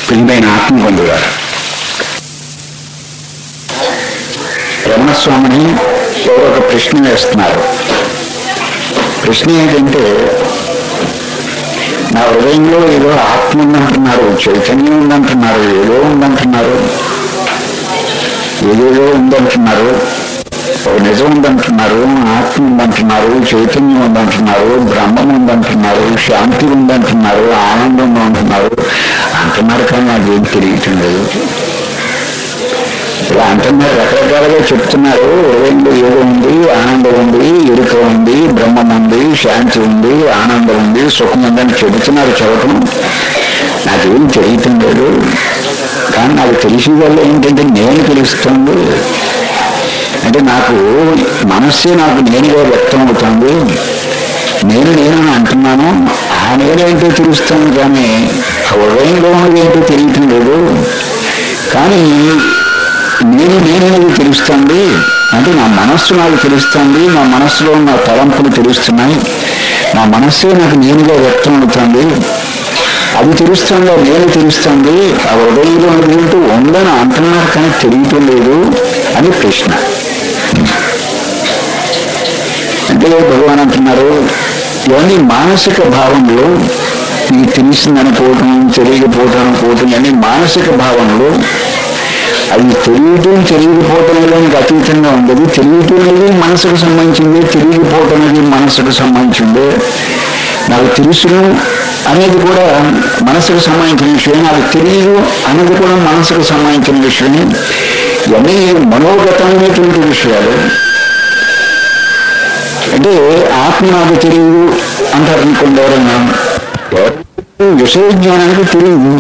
ప్రియమైన ఆత్మబంధుగారు రమణస్వామిని ఎవరో ఒక ప్రశ్న వేస్తున్నారు ప్రశ్న ఏంటంటే నా హృదయంలో ఏదో ఆత్మ ఉందంటున్నారు చైతన్యం ఉందంటున్నారు ఏదో ఉందంటున్నారు ఏదేదో ఉందంటున్నారు ఒక నిజం ఉందంటున్నారు ఆత్మ ఉందంటున్నారు చైతన్యం ఉందంటున్నారు బ్రహ్మం ఉందంటున్నారు శాంతి ఉందంటున్నారు ఆనందం ఉందంటున్నారు అంటున్నారు కానీ నాకేం తెలియటం లేదు ఇలా అంటున్నారు రకరకాలుగా చెప్తున్నారు హృదయంలో ఏదో ఉంది ఆనందం ఉంది ఎరుక ఉంది బ్రహ్మం ఉంది శాంతి ఉంది ఆనందం ఉంది సుఖం ఉంది అని చెబుతున్నారు చదవటం నాకేం తెలియటం లేదు కానీ నాకు తెలిసిన వల్ల ఏంటంటే నేను తెలుస్తుంది అంటే నాకు మనస్సే నాకు నేనుగా వ్యక్తం అవుతుంది నేను నేను అని అంటున్నాను ఆ నేనేంటో తెలుస్తాను కానీ ఆ హృదయంలో ఉన్నది ఏంటో తెలియటం లేదు కానీ నేను నేననేది తెలుస్తుంది అంటే నా మనస్సు నాకు తెలుస్తుంది నా మనస్సులో ఉన్న తలంపులు తెలుస్తున్నాయి నా మనస్సే నాకు నేనుగా వ్యక్తం అవుతుంది అది తెలుస్తుందో నేను తెలుస్తుంది ఆ హృదయంలో ఉన్నది ఏంటో ఉందని అంటున్నారు కానీ తెలియటం లేదు అని ప్రశ్న అంటే భగవాన్ అంటున్నారు ఇవన్నీ మానసిక భావంలో నీకు తెలిసిందనుకోవటం తెలియకపోవటం అనుకోవటం అన్ని మానసిక భావంలో అది తెలియటం తెలియకపోవటం అనేది అతీతంగా ఉండదు తెలియటం అనేది మనసుకు సంబంధించింది తెలియకపోవటం అనేది మనసుకు సంబంధించింది నాకు తెలుసును అనేది కూడా మనసుకు సంబంధించిన విషయం నాకు తెలియదు అనేది కూడా మనసుకు సంబంధించిన విషయం ఇవన్నీ మనోగతమైనటువంటి విషయాలు అంటే ఆత్మ నాకు తెలియదు అంటారు అనుకోండి ఎవరన్నా విషయ జ్ఞానానికి తెలియదు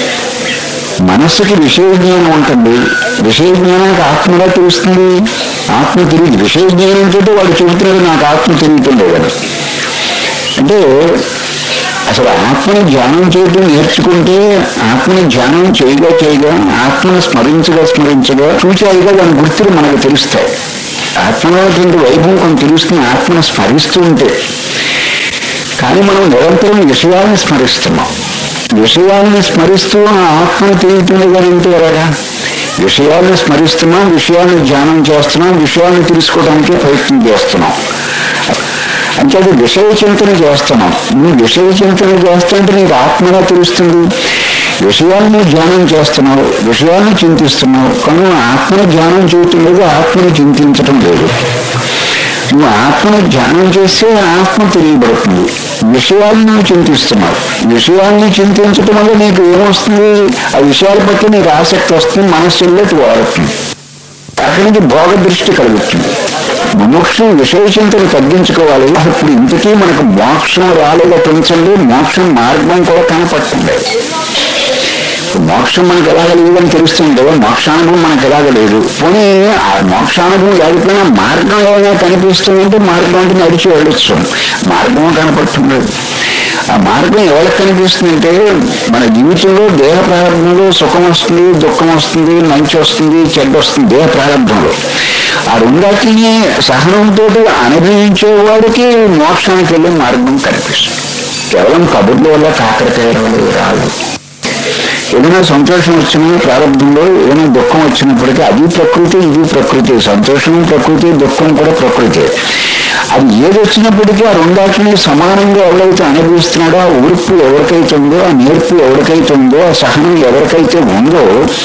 మనస్సుకి విషయ జ్ఞానం ఉంటుంది విషయ జ్ఞానానికి ఆత్మగా తెలుస్తుంది ఆత్మ తెలియదు విషయ జ్ఞానంతో వాడు చెబుతున్నాడు నాకు ఆత్మ తెలియటం లేదని అంటే అసలు ఆత్మని ధ్యానం చేయడం నేర్చుకుంటే ఆత్మని ధ్యానం చేయగా చేయగా ఆత్మను స్మరించగా స్మరించగా చూచాయిగా దాని గుర్తులు మనకు తెలుస్తాయి ఆత్మలోటువంటి వైభవం కొంత తెలుస్తుంది ఆత్మను స్మరిస్తూ ఉంటే కానీ మనం నిరంతరం విషయాలను స్మరిస్తున్నాం విషయాలను స్మరిస్తూ ఆ ఆత్మను తెలియటం లేదంటే ఎలాగా విషయాలను స్మరిస్తున్నాం విషయాలను ధ్యానం చేస్తున్నాం విషయాలను తెలుసుకోవడానికి ప్రయత్నం చేస్తున్నాం అంటే అది విషయ చింతన చేస్తున్నాం నువ్వు విషయ చింతన చేస్తుంటే నీకు ఆత్మగా తెలుస్తుంది విషయాన్ని ధ్యానం చేస్తున్నావు విషయాన్ని చింతిస్తున్నావు కానీ ఆత్మని ధ్యానం చేయటం లేదు ఆత్మని చింతించటం లేదు నువ్వు ఆత్మను ధ్యానం చేస్తే ఆత్మ తెలియబడుతుంది విషయాలను నువ్వు చింతిస్తున్నావు విషయాన్ని చింతించటం వల్ల నీకు ఏమొస్తుంది ఆ విషయాల పట్ల నీకు ఆసక్తి వస్తుంది మనస్సులోకి వాడుతుంది అక్కడి నుంచి భోగ దృష్టి కలుగుతుంది మోక్షం విషయ చింతను తగ్గించుకోవాలి ఇప్పుడు ఇంతకీ మనకు మోక్షం రాలేదో పెంచండి మోక్షం మార్గం కూడా కనపడుతుంది మోక్షం మనకు ఎలాగ లేదని తెలుస్తుందో మోక్షానుభవం మనకు ఎలాగ లేదు పోనీ ఆ మోక్షానుభవం లేకపోయినా మార్గం ఏమైనా కనిపిస్తుందంటే మార్గం అంటే నడిచి వెళ్ళొచ్చు మార్గం కనపడుతుంది ఆ మార్గం ఎవరికి కనిపిస్తుందంటే మన జీవితంలో దేహ ప్రారంభంలో సుఖం వస్తుంది దుఃఖం వస్తుంది మంచి వస్తుంది చెడ్డ వస్తుంది దేహ ప్రారంభంలో ఆ రెండాటిని సహనంతో అనుభవించేవాడికి మోక్షానికి వెళ్ళే మార్గం కనిపిస్తుంది కేవలం కబుర్ల వల్ల కాకరకాయల వల్ల రాదు ఏదైనా సంతోషం వచ్చినా ప్రారంభంలో ఏదైనా దుఃఖం వచ్చినప్పటికీ అది ప్రకృతి ఇది ప్రకృతి సంతోషం ప్రకృతి దుఃఖం కూడా ప్రకృతి అది ఏది వచ్చినప్పటికీ ఆ రెండాటిని సమానంగా ఎవరైతే అనుభవిస్తున్నాడో ఆ ఉడుపు ఎవరికైతే ఉందో ఆ నేర్పు ఎవరికైతే ఉందో ఆ సహనం ఎవరికైతే ఉందో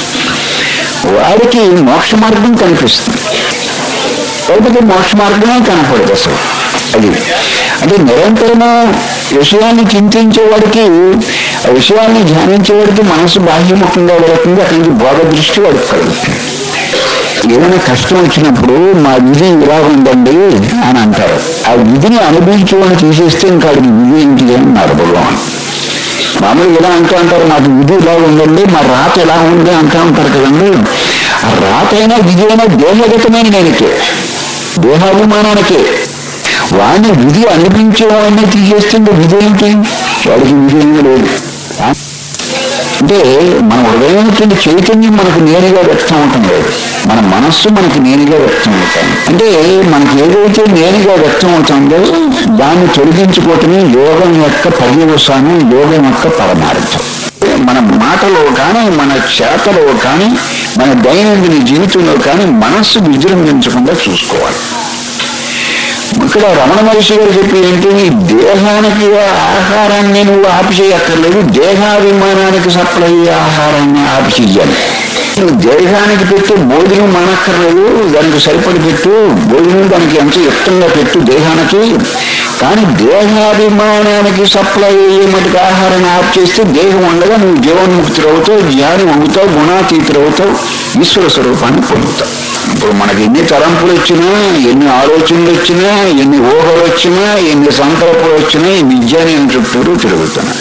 వాడికి మోక్ష మార్గం కనిపిస్తుంది లేకపోతే మోక్ష మార్గమే కనపడదు అసలు అది అంటే నిరంతరము విషయాన్ని చింతించే వాడికి ఆ విషయాన్ని ధ్యానించే వాడికి మనసు బాహ్యముఖంగా వెళుతుంది అక్కడి నుంచి భోగ దృష్టి వాడికి కలుగుతుంది ఏదైనా కష్టం వచ్చినప్పుడు మా విధి ఇలా ఉందండి అని అంటారు ఆ విధిని అనుభవించేవాడిని తీసేస్తే ఇంకా వాడికి విధి ఏంటి అన్నారు భగవాన్ మామూలుగా ఇలా అంటూ అంటారు మాకు విధి ఇలా ఉందండి మా రాత ఎలా ఉంది అంటూ ఉంటారు కదండి ఆ రాత అయినా విధి అయినా దేహగతమైన నేనకే దేహాభిమానానికే వాడిని విధి అనిపించేవాడిని తీసేస్తుంటే విధి ఏంటి వాడికి విధి ఏమీ లేదు అంటే మన హృదయమైనటువంటి చైతన్యం మనకు నేరుగా వ్యక్తం అవటం లేదు మన మనస్సు మనకి నేరుగా వ్యక్తం అవుతుంది అంటే మనకి ఏదైతే నేరుగా వ్యక్తం అవుతుందో దాన్ని తొలగించుకోవటమే యోగం యొక్క పర్యవసానం యోగం యొక్క పరమార్థం మన మాటలో కానీ మన చేతలో కానీ మన దైనందిన జీవితంలో కానీ మనస్సు విజృంభించకుండా చూసుకోవాలి ఇక్కడ రమణ మహర్షి గారు చెప్పి ఏంటి నీ దేహానికి ఆహారాన్ని నువ్వు ఆపి చేయక్కర్లేదు దేహాభిమానానికి సప్లై అయ్యే ఆహారాన్ని ఆపి చెయ్యాలి నువ్వు దేహానికి పెట్టు భోజనం మానక్కర్లేదు దానికి సరిపడి పెట్టు భోజనం దానికి ఎంత యుక్తంగా పెట్టు దేహానికి కానీ దేహాభిమానానికి సప్లై అయ్యే మటుకు ఆహారాన్ని ఆఫ్ చేస్తే దేహం ఉండగా నువ్వు జీవన్ముక్తులు అవుతావు జ్ఞాని అవుతావు గుణాతీతులు అవుతావు ఈశ్వర స్వరూపాన్ని పొందుతావు ఇప్పుడు మనకి ఎన్ని తలంపులు వచ్చినా ఎన్ని ఆలోచనలు వచ్చినా ఎన్ని ఊహలు వచ్చినా ఎన్ని సంకల్పాలు వచ్చినా ఈ విద్యాన్ని చుట్టూరు తిరుగుతున్నాయి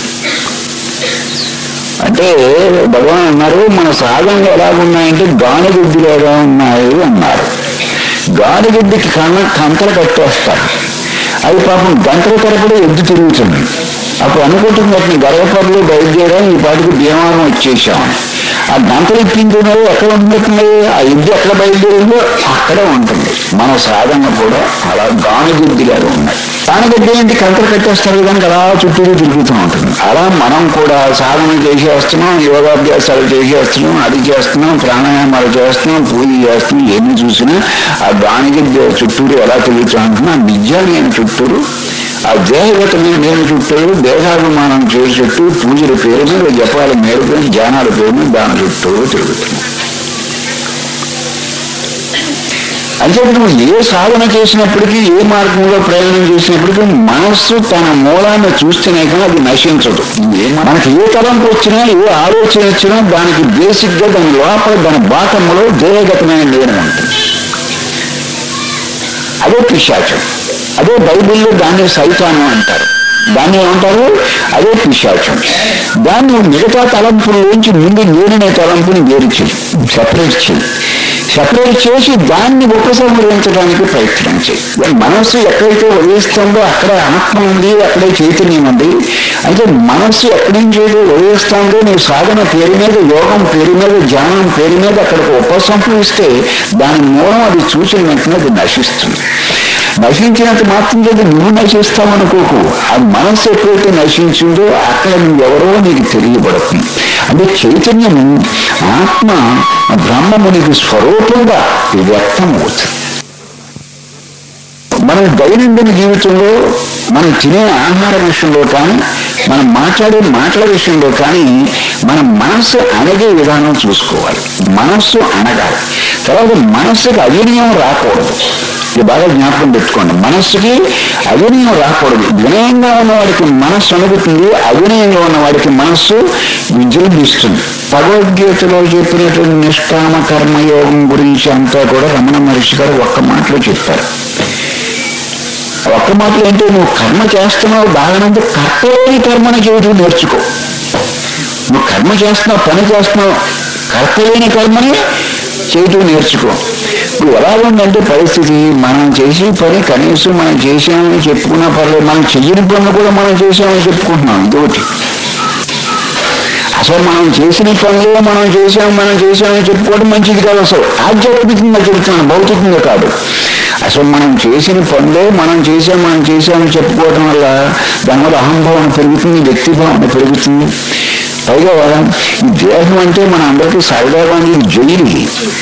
అంటే భగవాన్ అన్నారు మన సాధనలు ఎలాగున్నాయంటే గానుగుడ్డులు ఎలా ఉన్నాయి అన్నారు గానుగుడ్డికి కన్న కంతలు కట్టేస్తారు అది పాపం గంటల తరపుడు ఎద్దు తిరుగుతుంది అప్పుడు అనుకుంటుంది అతని గర్భపరులు బయలుదేరాం ఈ పాటికి భీమానం వచ్చేసామని ఆ గంటలు ఇప్పించుకున్నది ఎక్కడ ఉంటుంది ఆ ఎద్దు ఎక్కడ బయలుదేరిందో అక్కడే ఉంటుంది మన సాధన కూడా అలా గానుగుడ్డిలాగా ఉన్నాయి గానుగుడ్డి ఏంటి కంకర కట్టేస్తారు కనుక అలా చుట్టూరు తిరుగుతూ ఉంటుంది అలా మనం కూడా సాధన చేసేస్తున్నాం యోగాభ్యాసాలు చేసేస్తున్నాం అది చేస్తున్నాం ప్రాణాయామాలు చేస్తున్నాం పూజ చేస్తున్నాం ఎన్ని చూసినా ఆ గానుగుడ్డి చుట్టూరు ఎలా తిరుగుతూ ఉంటున్నా నిజాన్ని చుట్టూరు ఆ దేహగతమైన నేను చుట్టూరు దేహాభిమానం చేసి చుట్టూ పూజల పేరు మీద జపాల మేరకు ధ్యానాల పేరు మీద దాని చుట్టూరు తిరుగుతున్నాం అంటే నువ్వు ఏ సాధన చేసినప్పటికీ ఏ మార్గంలో ప్రయాణం చేసినప్పటికీ మనస్సు తన మూలాన్ని చూస్తేనే కానీ అది నశించదు ఏ మ- మనకి ఏ తలంపు వచ్చినా ఏ ఆలోచన వచ్చినా దానికి బేసిక్ గా దాని లోపల దాని బాటంలో దేహగతమైన నేను ఉంటుంది అదే పిశాచం అదే బైబిల్లో దాన్ని సైతాను అంటారు దాన్ని ఏమంటారు అదే పిశాచం దాన్ని మిగతా తలంపుల్లోంచి ముందు నేననే తలంపుని వేరు చేయి సెపరేట్ చేయి సెపరేట్ చేసి దాన్ని ఉపసంహరించడానికి ప్రయత్నం చేయి దాని మనస్సు ఎక్కడైతే వదిలిస్తుందో అక్కడ ఆత్మ ఉంది అక్కడే చైతన్యం ఉంది అయితే మనస్సు ఎక్కడి నుంచి అయితే వదిలిస్తుందో నీ సాధన పేరు మీద యోగం పేరు మీద ధ్యానం పేరు మీద అక్కడికి ఉపసంహరిస్తే దాని మూలం అది చూసిన వెంటనే అది నశిస్తుంది నశించినంత మాత్రం లేదు నువ్వు నశిస్తావనుకోకు ఆ మనస్సు ఎప్పుడైతే నశించిందో అక్కడ నువ్వెవరో నీకు తెలియబడుతుంది అంటే చైతన్యం ఆత్మ బ్రహ్మము నీకు స్వరూపంగా వ్యక్తం అవుతుంది మన దైనందిన జీవితంలో మనం తినే ఆహార విషయంలో కానీ మనం మాట్లాడే మాటల విషయంలో కానీ మన మనస్సు అణగే విధానం చూసుకోవాలి మనస్సు అనగాలి తర్వాత మనస్సుకి అవినయం రాకూడదు ఇది బాగా జ్ఞాపకం పెట్టుకోండి మనస్సుకి అవినయం రాకూడదు వినయంగా ఉన్నవాడికి మనస్సు అనుగుతుంది అవినయంగా ఉన్నవాడికి మనస్సు విజృంభిస్తుంది భగవద్గీతలో చెప్పినటువంటి నిష్కామ కర్మయోగం గురించి అంతా కూడా రమణ మహర్షి గారు ఒక్క మాటలో చెప్పారు ఒక్క మాటలు ఏంటో నువ్వు కర్మ చేస్తున్నావు బాగానంటే కర్తలేని కర్మను చేయటం నేర్చుకో నువ్వు కర్మ చేస్తున్నావు పని చేస్తున్నావు కర్తలేని కర్మని చేయటం నేర్చుకో ఇప్పుడు ఎలా ఉందంటే పరిస్థితి మనం చేసే పని కనీసం మనం చేసామని చెప్పుకున్నా పర్లేదు మనం చెయ్యని పనులు కూడా మనం చేసామని చెప్పుకుంటున్నాం ఇదొకటి అసలు మనం చేసిన పనులు మనం చేసాం మనం చేసామని చెప్పుకోవడం మంచిది కాదు అసలు ఆధ్యాత్మికంగా చెప్తున్నాను భౌతికంగా కాదు అసలు మనం చేసిన పనులే మనం చేసాం మనం చేసామని చెప్పుకోవడం వల్ల దానివల్ల అహంభావన పెరుగుతుంది వ్యక్తిభావన పెరుగుతుంది పైగా ఈ దేహం అంటే మన అందరికీ సరదాగా ఉంది జైలు ఇది.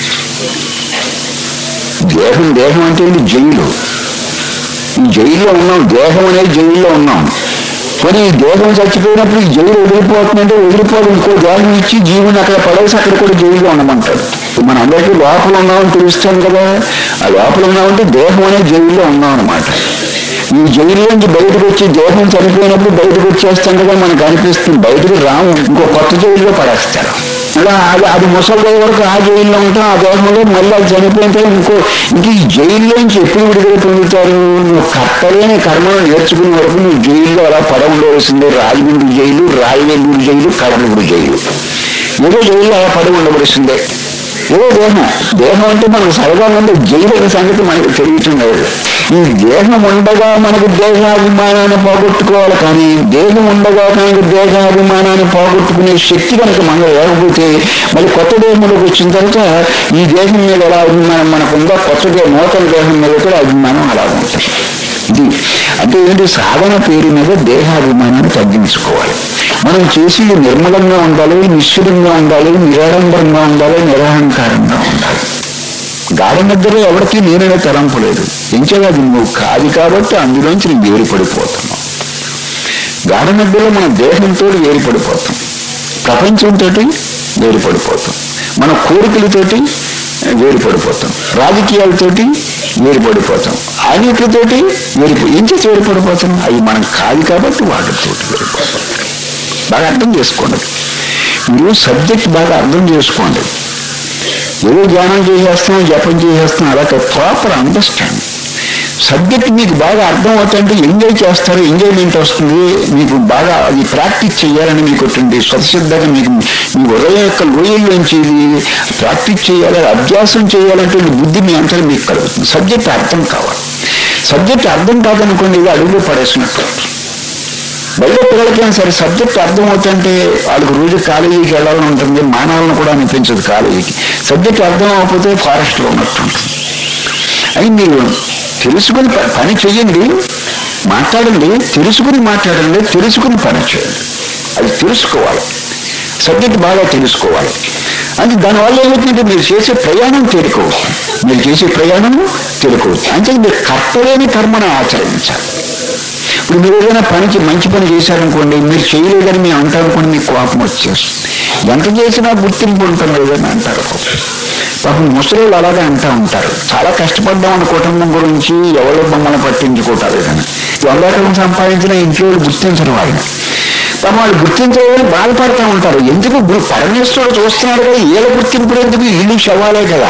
దేహం దేహం అంటే ఇది జైలు ఈ జైల్లో ఉన్నాం దేహం అనేది జైల్లో ఉన్నాం కానీ ఈ దేహం చచ్చిపోయినప్పుడు ఈ జైలు వదిలిపోతుందంటే వదిలిపోదు ఇంకో దేహం ఇచ్చి జీవుని అక్కడ పడేసి అక్కడ కూడా జైల్లో ఉండమంటాడు మన అందరికీ లోపల ఉన్నామని తెలుస్తాం కదా ఆ లోపల ఉన్నామంటే దేహం అనేది జైల్లో ఉన్నాం అనమాట ఈ జైల్లోంచి బయటకు వచ్చి దేహం చనిపోయినప్పుడు బయటకు వచ్చేస్తాం కదా మనకు అనిపిస్తుంది బయటకు రాము ఇంకో కొత్త జైల్లో పడేస్తారు అలా అది అది ముసలి వరకు ఆ జైల్లో ఉంటాం ఆ దేహంలో మళ్ళీ అది చనిపోయిన తర్వాత ఇంకో ఇంక ఈ జైల్లోంచి ఎప్పుడు విడుదల పొందుతారు నువ్వు కట్టలేని కర్మను నేర్చుకునే వరకు నువ్వు జైల్లో అలా పడ ఉండవలసిందే Rajahmundry jail Rayavellore jail Cuddalore jail ఏదో జైల్లో అలా పడి ఉండవలసిందే ఏదో దేహం దేహం అంటే మనకు సరదా ఉంది జైలు అనే సంగతి మనకు తెలియటం లేదు ఈ దేహం ఉండగా మనకు దేహాభిమానాన్ని పోగొట్టుకోవాలి కానీ దేహం ఉండగా మనకు దేహాభిమానాన్ని పోగొట్టుకునే శక్తి కనుక మనలో లేకపోతే మళ్ళీ కొత్త దేహంలోకి వచ్చిన తర్వాత ఈ దేహం మీద ఎలా అభిమానం మనకు ఉందో కొత్త దే- నూతన దేహం మీద కూడా అభిమానం అలా ఉంటుంది ఇది అంటే ఏంటి సాధన పేరు మీద దేహాభిమానాన్ని తగ్గించుకోవాలి మనం చేసి నిర్మలంగా ఉండాలి నిశ్చలంగా ఉండాలి నిరాడంబరంగా ఉండాలి నిరహంకారంగా ఉండాలి గాఢ నిద్రలో ఎవరికి నేననే తలంపు లేదు ఎంచేది అది నువ్వు కాదు కాబట్టి అందులోంచి నువ్వు వేరుపడిపోతున్నావు గాఢ నిద్రలో మన దేహంతో వేరుపడిపోతాం ప్రపంచంతో వేరుపడిపోతాం మన కోరికలతోటి వేరుపడిపోతాం రాజకీయాలతోటి వేరుపడిపోతాం ఆన్నిటితోటి వేరుపో ఏం చేసి వేరుపడిపోతాం అవి మనం కాదు కాబట్టి వాటితో వేరుపడిపోతాం బాగా అర్థం చేసుకోండి మీరు సబ్జెక్ట్ బాగా అర్థం చేసుకోండి ఏదో ధ్యానం చేసేస్తాం జపం చేసేస్తాం అలా ప్రాపర్ అండర్స్టాండ్ సబ్జెక్ట్ మీకు బాగా అర్థం అవుతుంటే ఎంజాయ్ చేస్తారు ఎంజాయ్మెంట్ వస్తుంది మీకు బాగా అది ప్రాక్టీస్ చేయాలని మీకు ఉంటుంది స్వతసిద్ధంగా మీకు మీ హృదయం యొక్క లోయల్లోంచి ఇది ప్రాక్టీస్ చేయాలి అభ్యాసం చేయాలంటే ఈ బుద్ధి మీ అంతా మీకు కలుగుతుంది సబ్జెక్ట్ అర్థం కావాలి సబ్జెక్ట్ అర్థం కాదనుకోండి ఇది అడుగులో పడేసినట్టు బయట పిల్లలకైనా సరే సబ్జెక్ట్ అర్థమవుతుంటే వాళ్ళకి రోజు కాలేజీకి వెళ్ళాలని ఉంటుంది మానవులను కూడా అనిపించదు కాలేజీకి సబ్జెక్ట్ అర్థం అవ్వకపోతే ఫారెస్ట్లో ఉన్నట్టు ఉంటుంది అయి మీరు తెలుసుకుని ప- పని చెయ్యండి మాట్లాడండి తెలుసుకుని మాట్లాడండి తెలుసుకుని పని చేయండి అది తెలుసుకోవాలి సబ్జెక్ట్ బాగా తెలుసుకోవాలి అంటే దానివల్ల ఏమవుతుందంటే మీరు చేసే ప్రయాణం తేలికోవచ్చు మీరు చేసే ప్రయాణం తేలికోవచ్చు అంటే మీరు కర్తలేని కర్మను ఆచరించాలి ఇప్పుడు మీరు ఏదైనా పనికి మంచి పని చేశారనుకోండి మీరు చేయలేదని మేము అంటారు అనుకోండి మీకు కోపం వచ్చేస్తుంది ఎంత చేసినా గుర్తింపు ఉంటాం లేదని అంటారు పాపం ముసలిళ్ళు అలాగే అంటూ ఉంటారు చాలా కష్టపడ్డాం మన కుటుంబం గురించి ఎవరో మమ్మల్ని పట్టించుకుంటారు కానీ వందకం సంపాదించిన ఇంట్లో వాళ్ళు గుర్తించరు వాళ్ళని పాపం వాళ్ళు గుర్తించలేదని బాధపడుతూ ఉంటారు ఎందుకు గు- పరమేశ్వరుడు చూస్తున్నాడు కదా ఏళ్ళ గుర్తింపుడు ఎందుకు ఇల్లు శవాలే కదా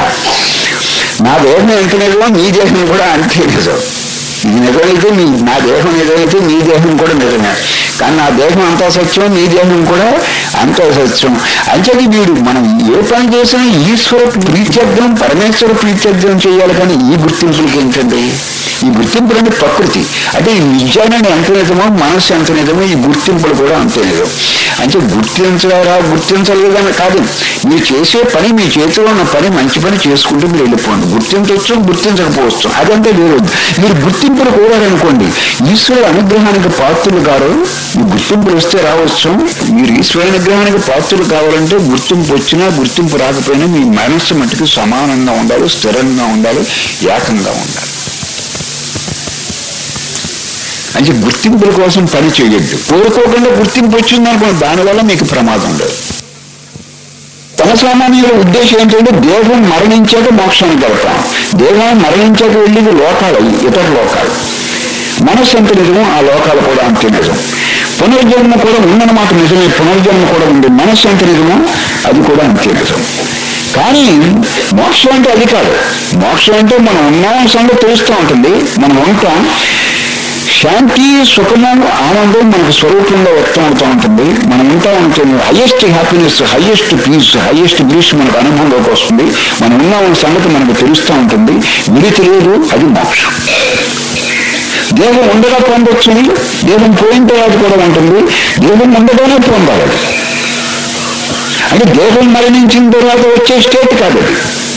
నా దేహం ఎంత నిజమో నీ దేహం కూడా అంతే నిజం ఇది నిజమైతే మీ నా దేహం నిజమైతే నీ దేహం కూడా నిజమే కానీ నా దేహం అంతా సత్యం నీ దేహం కూడా అంతా సత్యం అంచేది వీడు మనం ఏ పని చేసినా ఈశ్వర ప్రీత్యర్థం పరమేశ్వర ప్రీత్యర్థం చేయాలి కానీ ఈ గుర్తింపులకు ఏంటండి ఈ గుర్తింపులు అంటే ప్రకృతి అంటే ఈ విజ్ఞానాన్ని ఎంత నిజమో మనస్సు ఎంత నిజమో ఈ గుర్తింపులు కూడా అంతే నిజం అంటే గుర్తించరా గుర్తించలేదని కాదు మీరు చేసే పని మీ చేతిలో ఉన్న పని మంచి పని చేసుకుంటూ మీరు వెళ్ళిపోండి గుర్తించవచ్చు గుర్తించకపోవచ్చు అదంటే వేరు మీరు గుర్తింపులు కోరారనుకోండి ఈశ్వరుడు అనుగ్రహానికి పాత్రులు గారు ఈ గుర్తింపులు వస్తే రావచ్చు మీరు ఈశ్వర అనుగ్రహానికి పాత్రులు కావాలంటే గుర్తింపు వచ్చినా గుర్తింపు రాకపోయినా మీ మనస్సు మట్టుకు సమానంగా ఉండాలి స్థిరంగా ఉండాలి ఏకంగా ఉండాలి అంటే గుర్తింపుల కోసం పని చేయొద్దు కోరుకోకుండా గుర్తింపు వచ్చిందనుకోండి దానివల్ల మీకు ప్రమాదం లేదు తన సామాన్యుల ఉద్దేశం ఏంటంటే దేహం మరణించాక మోక్షానికి వెళ్తాం దేహం మరణించాక వెళ్ళేది లోకాలు అవి, ఇతర లోకాలు మనస్సు ఎంత నిజమో ఆ లోకాలు కూడా అంతే నిజం పునర్జన్మ కూడా ఉందన్నమాట నిజమే పునర్జన్మ కూడా ఉంది మనస్సు ఎంత నిజమో అది కూడా అంతే నిజం కానీ మోక్షం అంటే అది కాదు మోక్షం అంటే మనం ఉన్నాం సంగతి తెలుస్తూ ఉంటుంది మనం ఉంటాం శాంతి సుఖము ఆనందం మనకు స్వరూపంలో వ్యక్తం అవుతూ ఉంటుంది మనం ఉంటా ఉంటుంది highest happiness highest peace highest bliss మనకు అనుభవంలోకి వస్తుంది మనం ఉన్నామన్న సంగతి మనకు తెలుస్తూ ఉంటుంది విడి తెలియదు అది మోక్షం దేహం ఉండగా పొందొచ్చు దేహం పోయిన తర్వాత కూడా ఉంటుంది దేహం ఉండగానే పొందాలి అది. అంటే దేహం మరణించిన తర్వాత వచ్చే స్టేట్ కాదు అది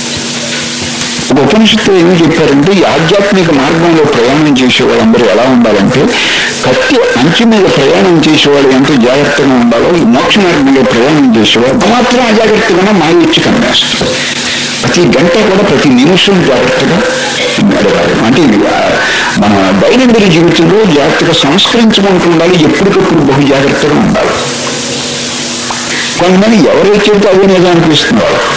ఒక ఉపనిషత్తు ఏమి చెప్పారంటే ఈ ఆధ్యాత్మిక మార్గంలో ప్రయాణం చేసే వాళ్ళందరూ ఎలా ఉండాలంటే కత్తి అంచు మీద ప్రయాణం చేసేవాళ్ళు ఎంత జాగ్రత్తగా ఉండాలో ఈ మోక్ష మార్గంలో ప్రయాణం చేసేవాళ్ళు మాత్రం అజాగ్రత్తగా మాయ ఇచ్చి కనిపిస్తుంది ప్రతి గంట కూడా ప్రతి నిమిషం జాగ్రత్తగా నడవాలి అంటే ఇది, ఆ, మన దైనందిన జీవితంలో జాగ్రత్తగా సంస్కరించుకుంటూ ఉండాలి ఎప్పటికప్పుడు బహు జాగ్రత్తగా ఉండాలి కొంతమంది ఎవరైతే చెబితే అదే నిజం అనిపిస్తుంది వాళ్ళకి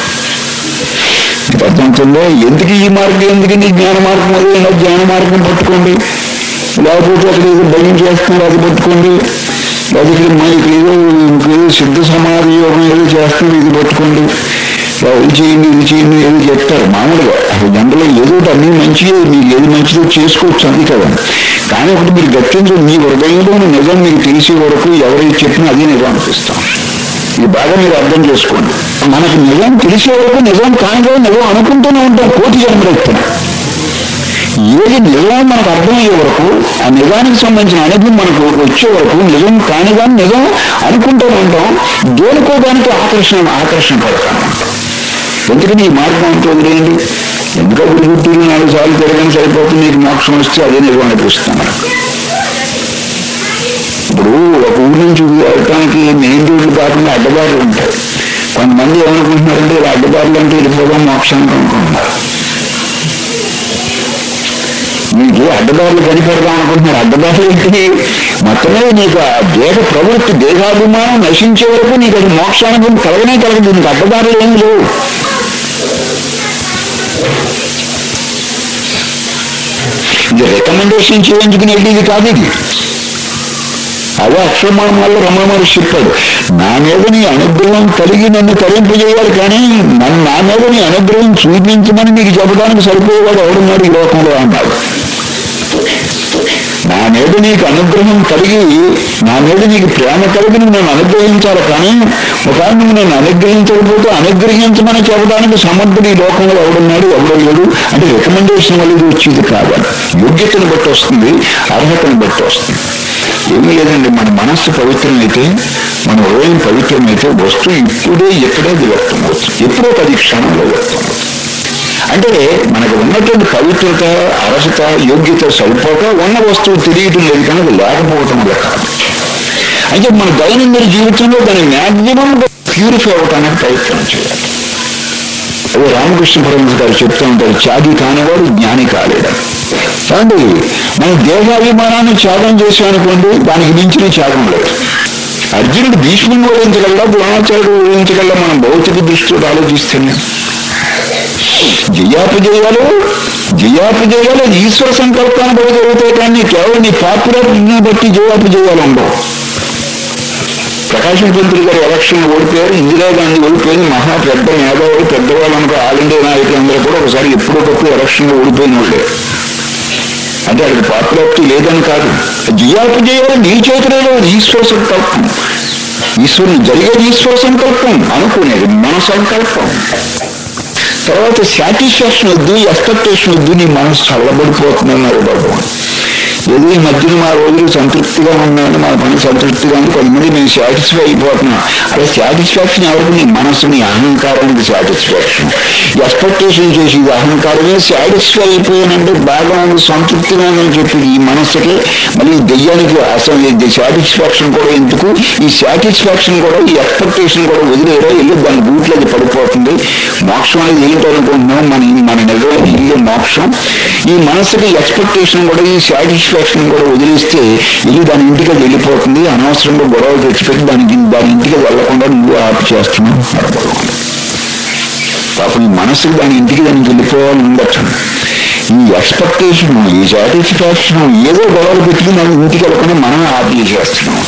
ప్రపంచంలో ఎందుకు ఈ మార్గం ఎందుకు నీ జ్ఞాన మార్గం అదేనా జ్ఞాన మార్గం పట్టుకోండి లేకపోతే అక్కడ ఏదో భయం చేస్తున్నారు అది పట్టుకోండి లేదా ఇక్కడ మా ఇక్కడ ఏదో ఇంకేదో సిద్ధ సమాధి యోగం ఏదో చేస్తున్నారు ఇది పట్టుకోండి ఇలా ఇది చేయండి ఇది చేయండి ఏదో చెప్తారు మామూలుగా అసలు జనరల్గా ఏదో ఒకటి అన్ని మంచిగా మీకు ఏది మంచిదో చేసుకోవచ్చు అది కదా కానీ ఒకటి మీరు గట్టించు మీ హృదయంలో ఉన్న నిజం మీకు తెలిసే వరకు ఎవరైతే చెప్పినా అదే నిజం అనిపిస్తాం ఇది బాగా మీరు అర్థం చేసుకోండి మనకు నిజం తెలిసే వరకు నిజం కానిదో నిజం అనుకుంటూనే ఉంటాం కోటి జన్మలెత్తున ఏది నిజం మనకు అర్థమయ్యే వరకు ఆ నిజానికి సంబంధించిన అనుభవం మనకు వచ్చే వరకు నిజం కానిదాన్ని నిజం అనుకుంటూనే ఉంటాం దేనికో దానికి ఆకర్షణ ఆకర్షణ పడతాం ఎందుకని ఈ మార్గం అంతా వదిలేయండి ఎందుకో గుడి గుర్తులు నాలుగు సార్లు తిరగని సరిపోతుంది నీకు మోక్షం వస్తే అదే నిజం అనిపిస్తుంది మనకు ఇప్పుడు ఒక ఊరి నుంచి వెళ్ళటానికి మెయిన్ రోడ్లు కాకుండా అడ్డదారులు ఉంటాయి కొంతమంది ఏమనుకుంటున్నారంటే ఇలా అడ్డదారులు అంటే వెళ్ళిపోదాం మోక్షానికి అనుకుంటున్నారు నీకు అడ్డదారులు కనిపెడదాం అనుకుంటున్నారు అడ్డదారులు ఏంటి మొత్తం మీద నీకు ఆ దేహ ప్రవృత్తి దేహాభిమానం నశించే వరకు నీకు అది మోక్షానుభవం కలగనే కలగదు నీకు అడ్డదారులు ఏం లేవు ఇది రికమెండేషన్ చేయించుకునేది ఇది కాదు ఇది అదే అక్షరమానం వల్ల రమణ మహర్షి చెప్పాడు నా మీద నీ అనుగ్రహం కలిగి నన్ను తరింపజేయాలి కానీ నన్ను నా మీద నీ అనుగ్రహం చూపించమని నీకు చెప్పడానికి సరిపోయేవాడు ఎవడున్నాడు ఈ లోకంలో అన్నాడు నా మీద నీకు అనుగ్రహం కలిగి నా మీద నీకు ప్రేమ కలిగి నువ్వు నన్ను అనుగ్రహించాలి కానీ ఒకవేళ నువ్వు నన్ను అనుగ్రహించకపోతే అనుగ్రహించమని చెప్పడానికి సమర్థుడు ఈ లోకంలో ఎవడున్నాడు ఎవడో లేడు అంటే రికమెండేషన్ వల్ల ఇది వచ్చేది కాదు యోగ్యతను బట్టి వస్తుంది అర్హతను బట్టి వస్తుంది ఏమీ లేదండి మన మనస్సు పవిత్రమైతే మన హృదయం పవిత్రమైతే వస్తువు ఇప్పుడే ఎక్కడే అది వ్యక్తం అవుతుంది ఎప్పుడో పది క్షణంలో వ్యక్తం అవుతుంది అంటే మనకు ఉన్నటువంటి పవిత్రత అరసత యోగ్యత సరిపోక ఉన్న వస్తువు తెలియటం లేదు కానీ అది లేకపోవటం వల్ల కాదు అంటే మన దైనందిన జీవితంలో దాని మ్యాక్సిమం ప్యూరిఫై అవ్వటానికి ప్రయత్నం చేయాలి అదే రామకృష్ణ పరమహంస గారు చెప్తూ ఉంటారు త్యాగి కానివాడు జ్ఞాని కాలేడు కాబట్టి మన దేహాభిమానాన్ని త్యాగం చేసామనుకోండి దానికి మించిన త్యాగం లేదు అర్జునుడు భీష్ముని ఓడించగలడా ద్రోణాచార్యుడు ఓడించగలడా మనం భౌతిక దృష్టితో ఆలోచిస్తేనే జయాపజయాలు జయాపజయాలు ఈశ్వర సంకల్పాన్ని బట్టి జరుగుతాయి కానీ కేవలం నీ పాపులారిటీని బట్టి జయాపజయాలు ఉండవు ప్రకాశం పంతులు గారు ఎలక్షన్ ఓడిపోయారు ఇందిరాగాంధీ ఓడిపోయింది మహా పెద్ద మేధావులు పెద్దవాళ్ళు అనుకో ఆల్ ఇండియా నాయకులందరూ కూడా ఒకసారి ఎప్పుడోకప్పుడు ఎలక్షన్లో ఓడిపోయిన వాళ్ళే అంటే అక్కడ పాపులారిటీ లేదని కాదు జయాపజయాలు నీ చేతిలో లేదు ఈశ్వర సంకల్పం ఈశ్వరుని జరిగేది ఈశ్వర సంకల్పం అనుకునేది మన సంకల్పం తర్వాత సాటిస్ఫాక్షన్ వద్దు ఎక్స్పెక్టేషన్ వద్దు నీ మనసు చల్లబడిపోతుంది అన్నారు భగవాన్ ఏదో ఈ మధ్యన మా రోజులు సంతృప్తిగా ఉన్నాయని మా పని సంతృప్తిగా ఉంది కొంతమంది నేను సాటిస్ఫై అయిపోతున్నాం అలా సాటిస్ఫాక్షన్ ఎవరికి నీ మనసు నీ అహంకారానికి సాటిస్ఫాక్షన్ ఎక్స్పెక్టేషన్ చేసి ఇది అహంకారమే సాటిస్ఫై అయిపోయానంటే బాగా ఉంది సంతృప్తిగా ఉందని చెప్పి ఈ మనస్సుకి మళ్ళీ దెయ్యానికి అసలు ఇది సాటిస్ఫాక్షన్ కూడా ఎందుకు ఈ సాటిస్ఫాక్షన్ కూడా ఈ ఎక్స్పెక్టేషన్ కూడా వదిలేరా వెళ్ళి దాని గూట్లో అది పడిపోతుంది మోక్షం అనేది ఏంటనుకుంటున్నాం మన మన నిజమైన ఇల్లు మోక్షం ఈ మనసుకి ఎక్స్పెక్టేషన్ కూడా ఈ సాటిస్ఫాక్షన్ కూడా వదిలేస్తే ఇల్లు దాని ఇంటికి అది వెళ్ళిపోతుంది అనవసరంగా గొడవలు తెచ్చిపెట్టి దానికి దాని ఇంటికి వెళ్ళకుండా నువ్వు ఆపు చేస్తున్నావు అన్నాడు భగవానుడు. పాపం ఈ మనసుకి దాని ఇంటికి దానికి వెళ్ళిపోవాలని ఉండొచ్చు ఈ ఎక్స్పెక్టేషన్ ఈ సాటిస్ఫాక్షన్ ఏదో గొడవలు పెట్టుకుని మనం ఇంటికి వెళ్ళకుండా మనం ఆపు చేస్తున్నాం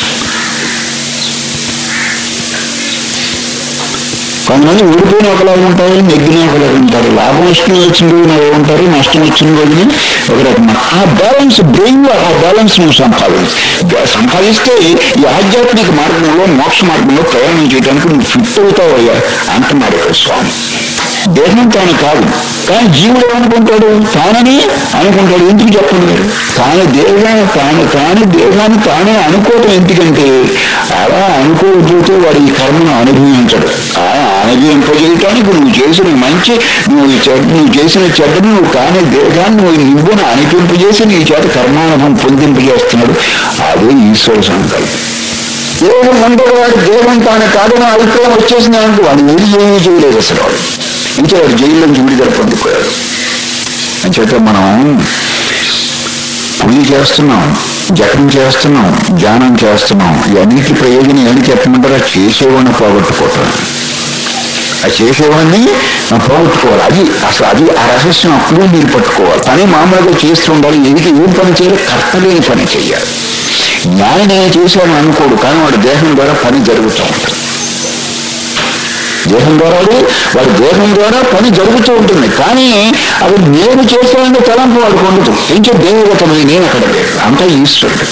కొంతమంది ఊడిపోయిన ఒకలాగా ఉంటారు నెగ్గిన ఒకలాగా ఉంటారు లాభం వచ్చిన వచ్చిన రోజున ఒకలాగా ఉంటారు నష్టం వచ్చిన రోజున ఒక రకమైన ఆ బ్యాలెన్స్ బ్రెయిన్ ఆ బ్యాలెన్స్ నువ్వు సంపాదించు సంపాదిస్తే ఈ ఆధ్యాత్మిక మార్గంలో మోక్ష మార్గంలో ప్రయాణం చేయడానికి నువ్వు ఫిట్ అవుతావు అయ్యా అంటున్నారు ఇక్కడ స్వామి దేహం తాను కాదు కానీ జీవుడు ఏమనుకుంటాడు తానని అనుకుంటాడు ఎందుకు చెప్పండి మీరు తాను దేహాన్ని తాను తాను దేహాన్ని తానే అనుకోవటం ఎందుకంటే అలా అనుకోకపోతే వాడు ఈ కర్మను అనుభవించడు ఆ అనుభవింపజేయటానికి నువ్వు చేసిన మంచి నువ్వు ఈ చెడ్డ నువ్వు చేసిన చెడ్డను నువ్వు కాని దేహాన్ని నువ్వు నువ్వును అనిపింపజేసి నీ చేత కర్మానుభవం పొందింపజేస్తున్నాడు అదే ఈశ్వర సంకల్పం దేహం ఉండగా వాడు దేహం తాను కాదని అభిప్రాయం వచ్చేసింది అనుకో వాడు ఏది ఏమీ చేయలేదు అసలు వాడు ఇంకా వాడు జైల్లో నుంచి విడుదల పొందిపోయాడు అని చెప్పి మనం పూజ చేస్తున్నాం జపం చేస్తున్నాం ధ్యానం చేస్తున్నాం ఇవన్నిటి ప్రయోజనం ఏంటి చెప్పమంటారా చేసేవాడిని పోగొట్టుకోవటం ఆ చేసేవాడిని మనం పోగొట్టుకోవాలి అది అసలు అది ఆ రహస్యం అప్పుడు మీరు పట్టుకోవాలి పని మామూలుగా చేస్తూ ఉండాలి ఏది ఏం పని చేయాలి కర్తలేని పని చేయాలి జ్ఞాని నేను చేశాను అనుకోడు కానీ వాడి దేహం ద్వారా పని జరుగుతూ ఉంటుంది దేహం ద్వారా వాడు- వాడి దేహం ద్వారా పని జరుగుతూ ఉంటుంది కానీ అది నేను చేశానంటే తలంపు వాడికి ఉండదు ఇంకా దేవగతమని నేను అక్కడ లేదు అంతా ఈశ్వరుడు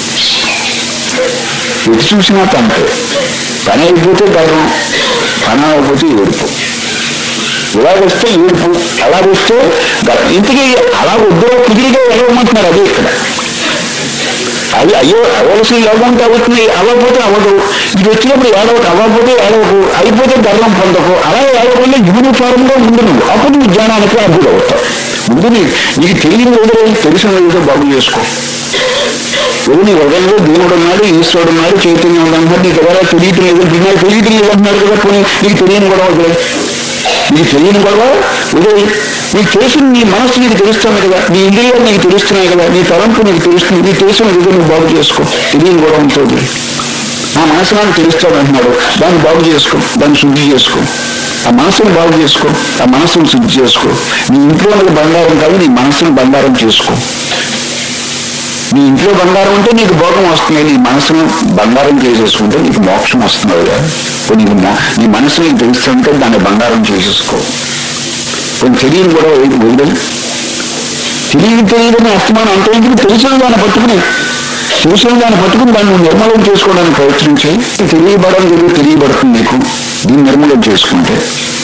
ఎటు చూసినా తంటే పని అయిపోతే గర్వం పని అయిపోతే ఏడుపు ఇలా వస్తే ఏడుపు అలా వస్తే గర్వం ఇంతకీ అలా వద్దు కుదిరిగా వెళ్ళమంటున్నారు అదే ఇక్కడ అది అయ్యో అవ్వాల్సిన యోగం ఉంటే అవుతుంది అవ్వకపోతే అవ్వదు ఇది వచ్చినప్పుడు ఏడవకు అవ్వకపోతే ఏడవకు అయిపోతే గర్వం పొందకు అలా ఏడవకుండా యూనిఫారంగా ఉండు నువ్వు అప్పుడు నువ్వు జ్ఞానానికి అర్హుడు అవుతావు ముందు నీ నీకు తెలియని వదిలే తెలిసిన వదిలే బాగు చేసుకో ఏదో నీ హృదయంలో దేవుడు ఉన్నాడు ఈశ్వరుడు ఉన్నాడు చైతన్యం ఉన్నాడు నీకు ఎవరో తెలియటం లేదు నాకు తెలియటం లేదు అంటున్నాడు కదా పోనీ నీకు తెలియని గొడవ వదిలే నీకు తెలియని గొడవ వదిలే నీకు తెలిసిన నీ మనసు నీకు తెలుస్తుంది కదా నీ ఇంద్రియాలు నీకు తెలుస్తున్నాయి కదా నీ తలంపు నీకు తెలుస్తుంది నీకు తెలిసిన విధంగా నువ్వు బాగు చేసుకో తెలియని గొడవ ఉంటుంది నా మనసు నాకు తెలుస్తాడు అంటున్నాడు దాన్ని బాగు చేసుకో దాన్ని శుద్ధి చేసుకో ఆ మనసును బాగు చేసుకో ఆ మనసును శుద్ధి చేసుకో నీ ఇంట్లో ఉన్నది బంగారం కాదు నీ మనసును బంగారం చేసుకో నీ ఇంట్లో బంగారం ఉంటే నీకు భోగం వస్తుంది నీ మనసును బంగారం చేసేసుకుంటే నీకు మోక్షం వస్తుంది కదా ఇప్పుడు నీకు మో- నీ మనసు నీకు తెలుస్తుంటే దాన్ని బంగారం చేసేసుకో కొంచెం తెలియని కూడా వదిలేదు తెలియదు తెలియదని అస్తమానం అంటే ఎందుకు తెలిసిన దాన్ని పట్టుకుని తెలిసిన దాన్ని పట్టుకుని దాన్ని నువ్వు నిర్మూలన చేసుకోవడానికి ప్రయత్నించి తెలియబడడం తెలియదు తెలియబడుతుంది నీకు దీన్ని నిర్మూలన చేసుకుంటే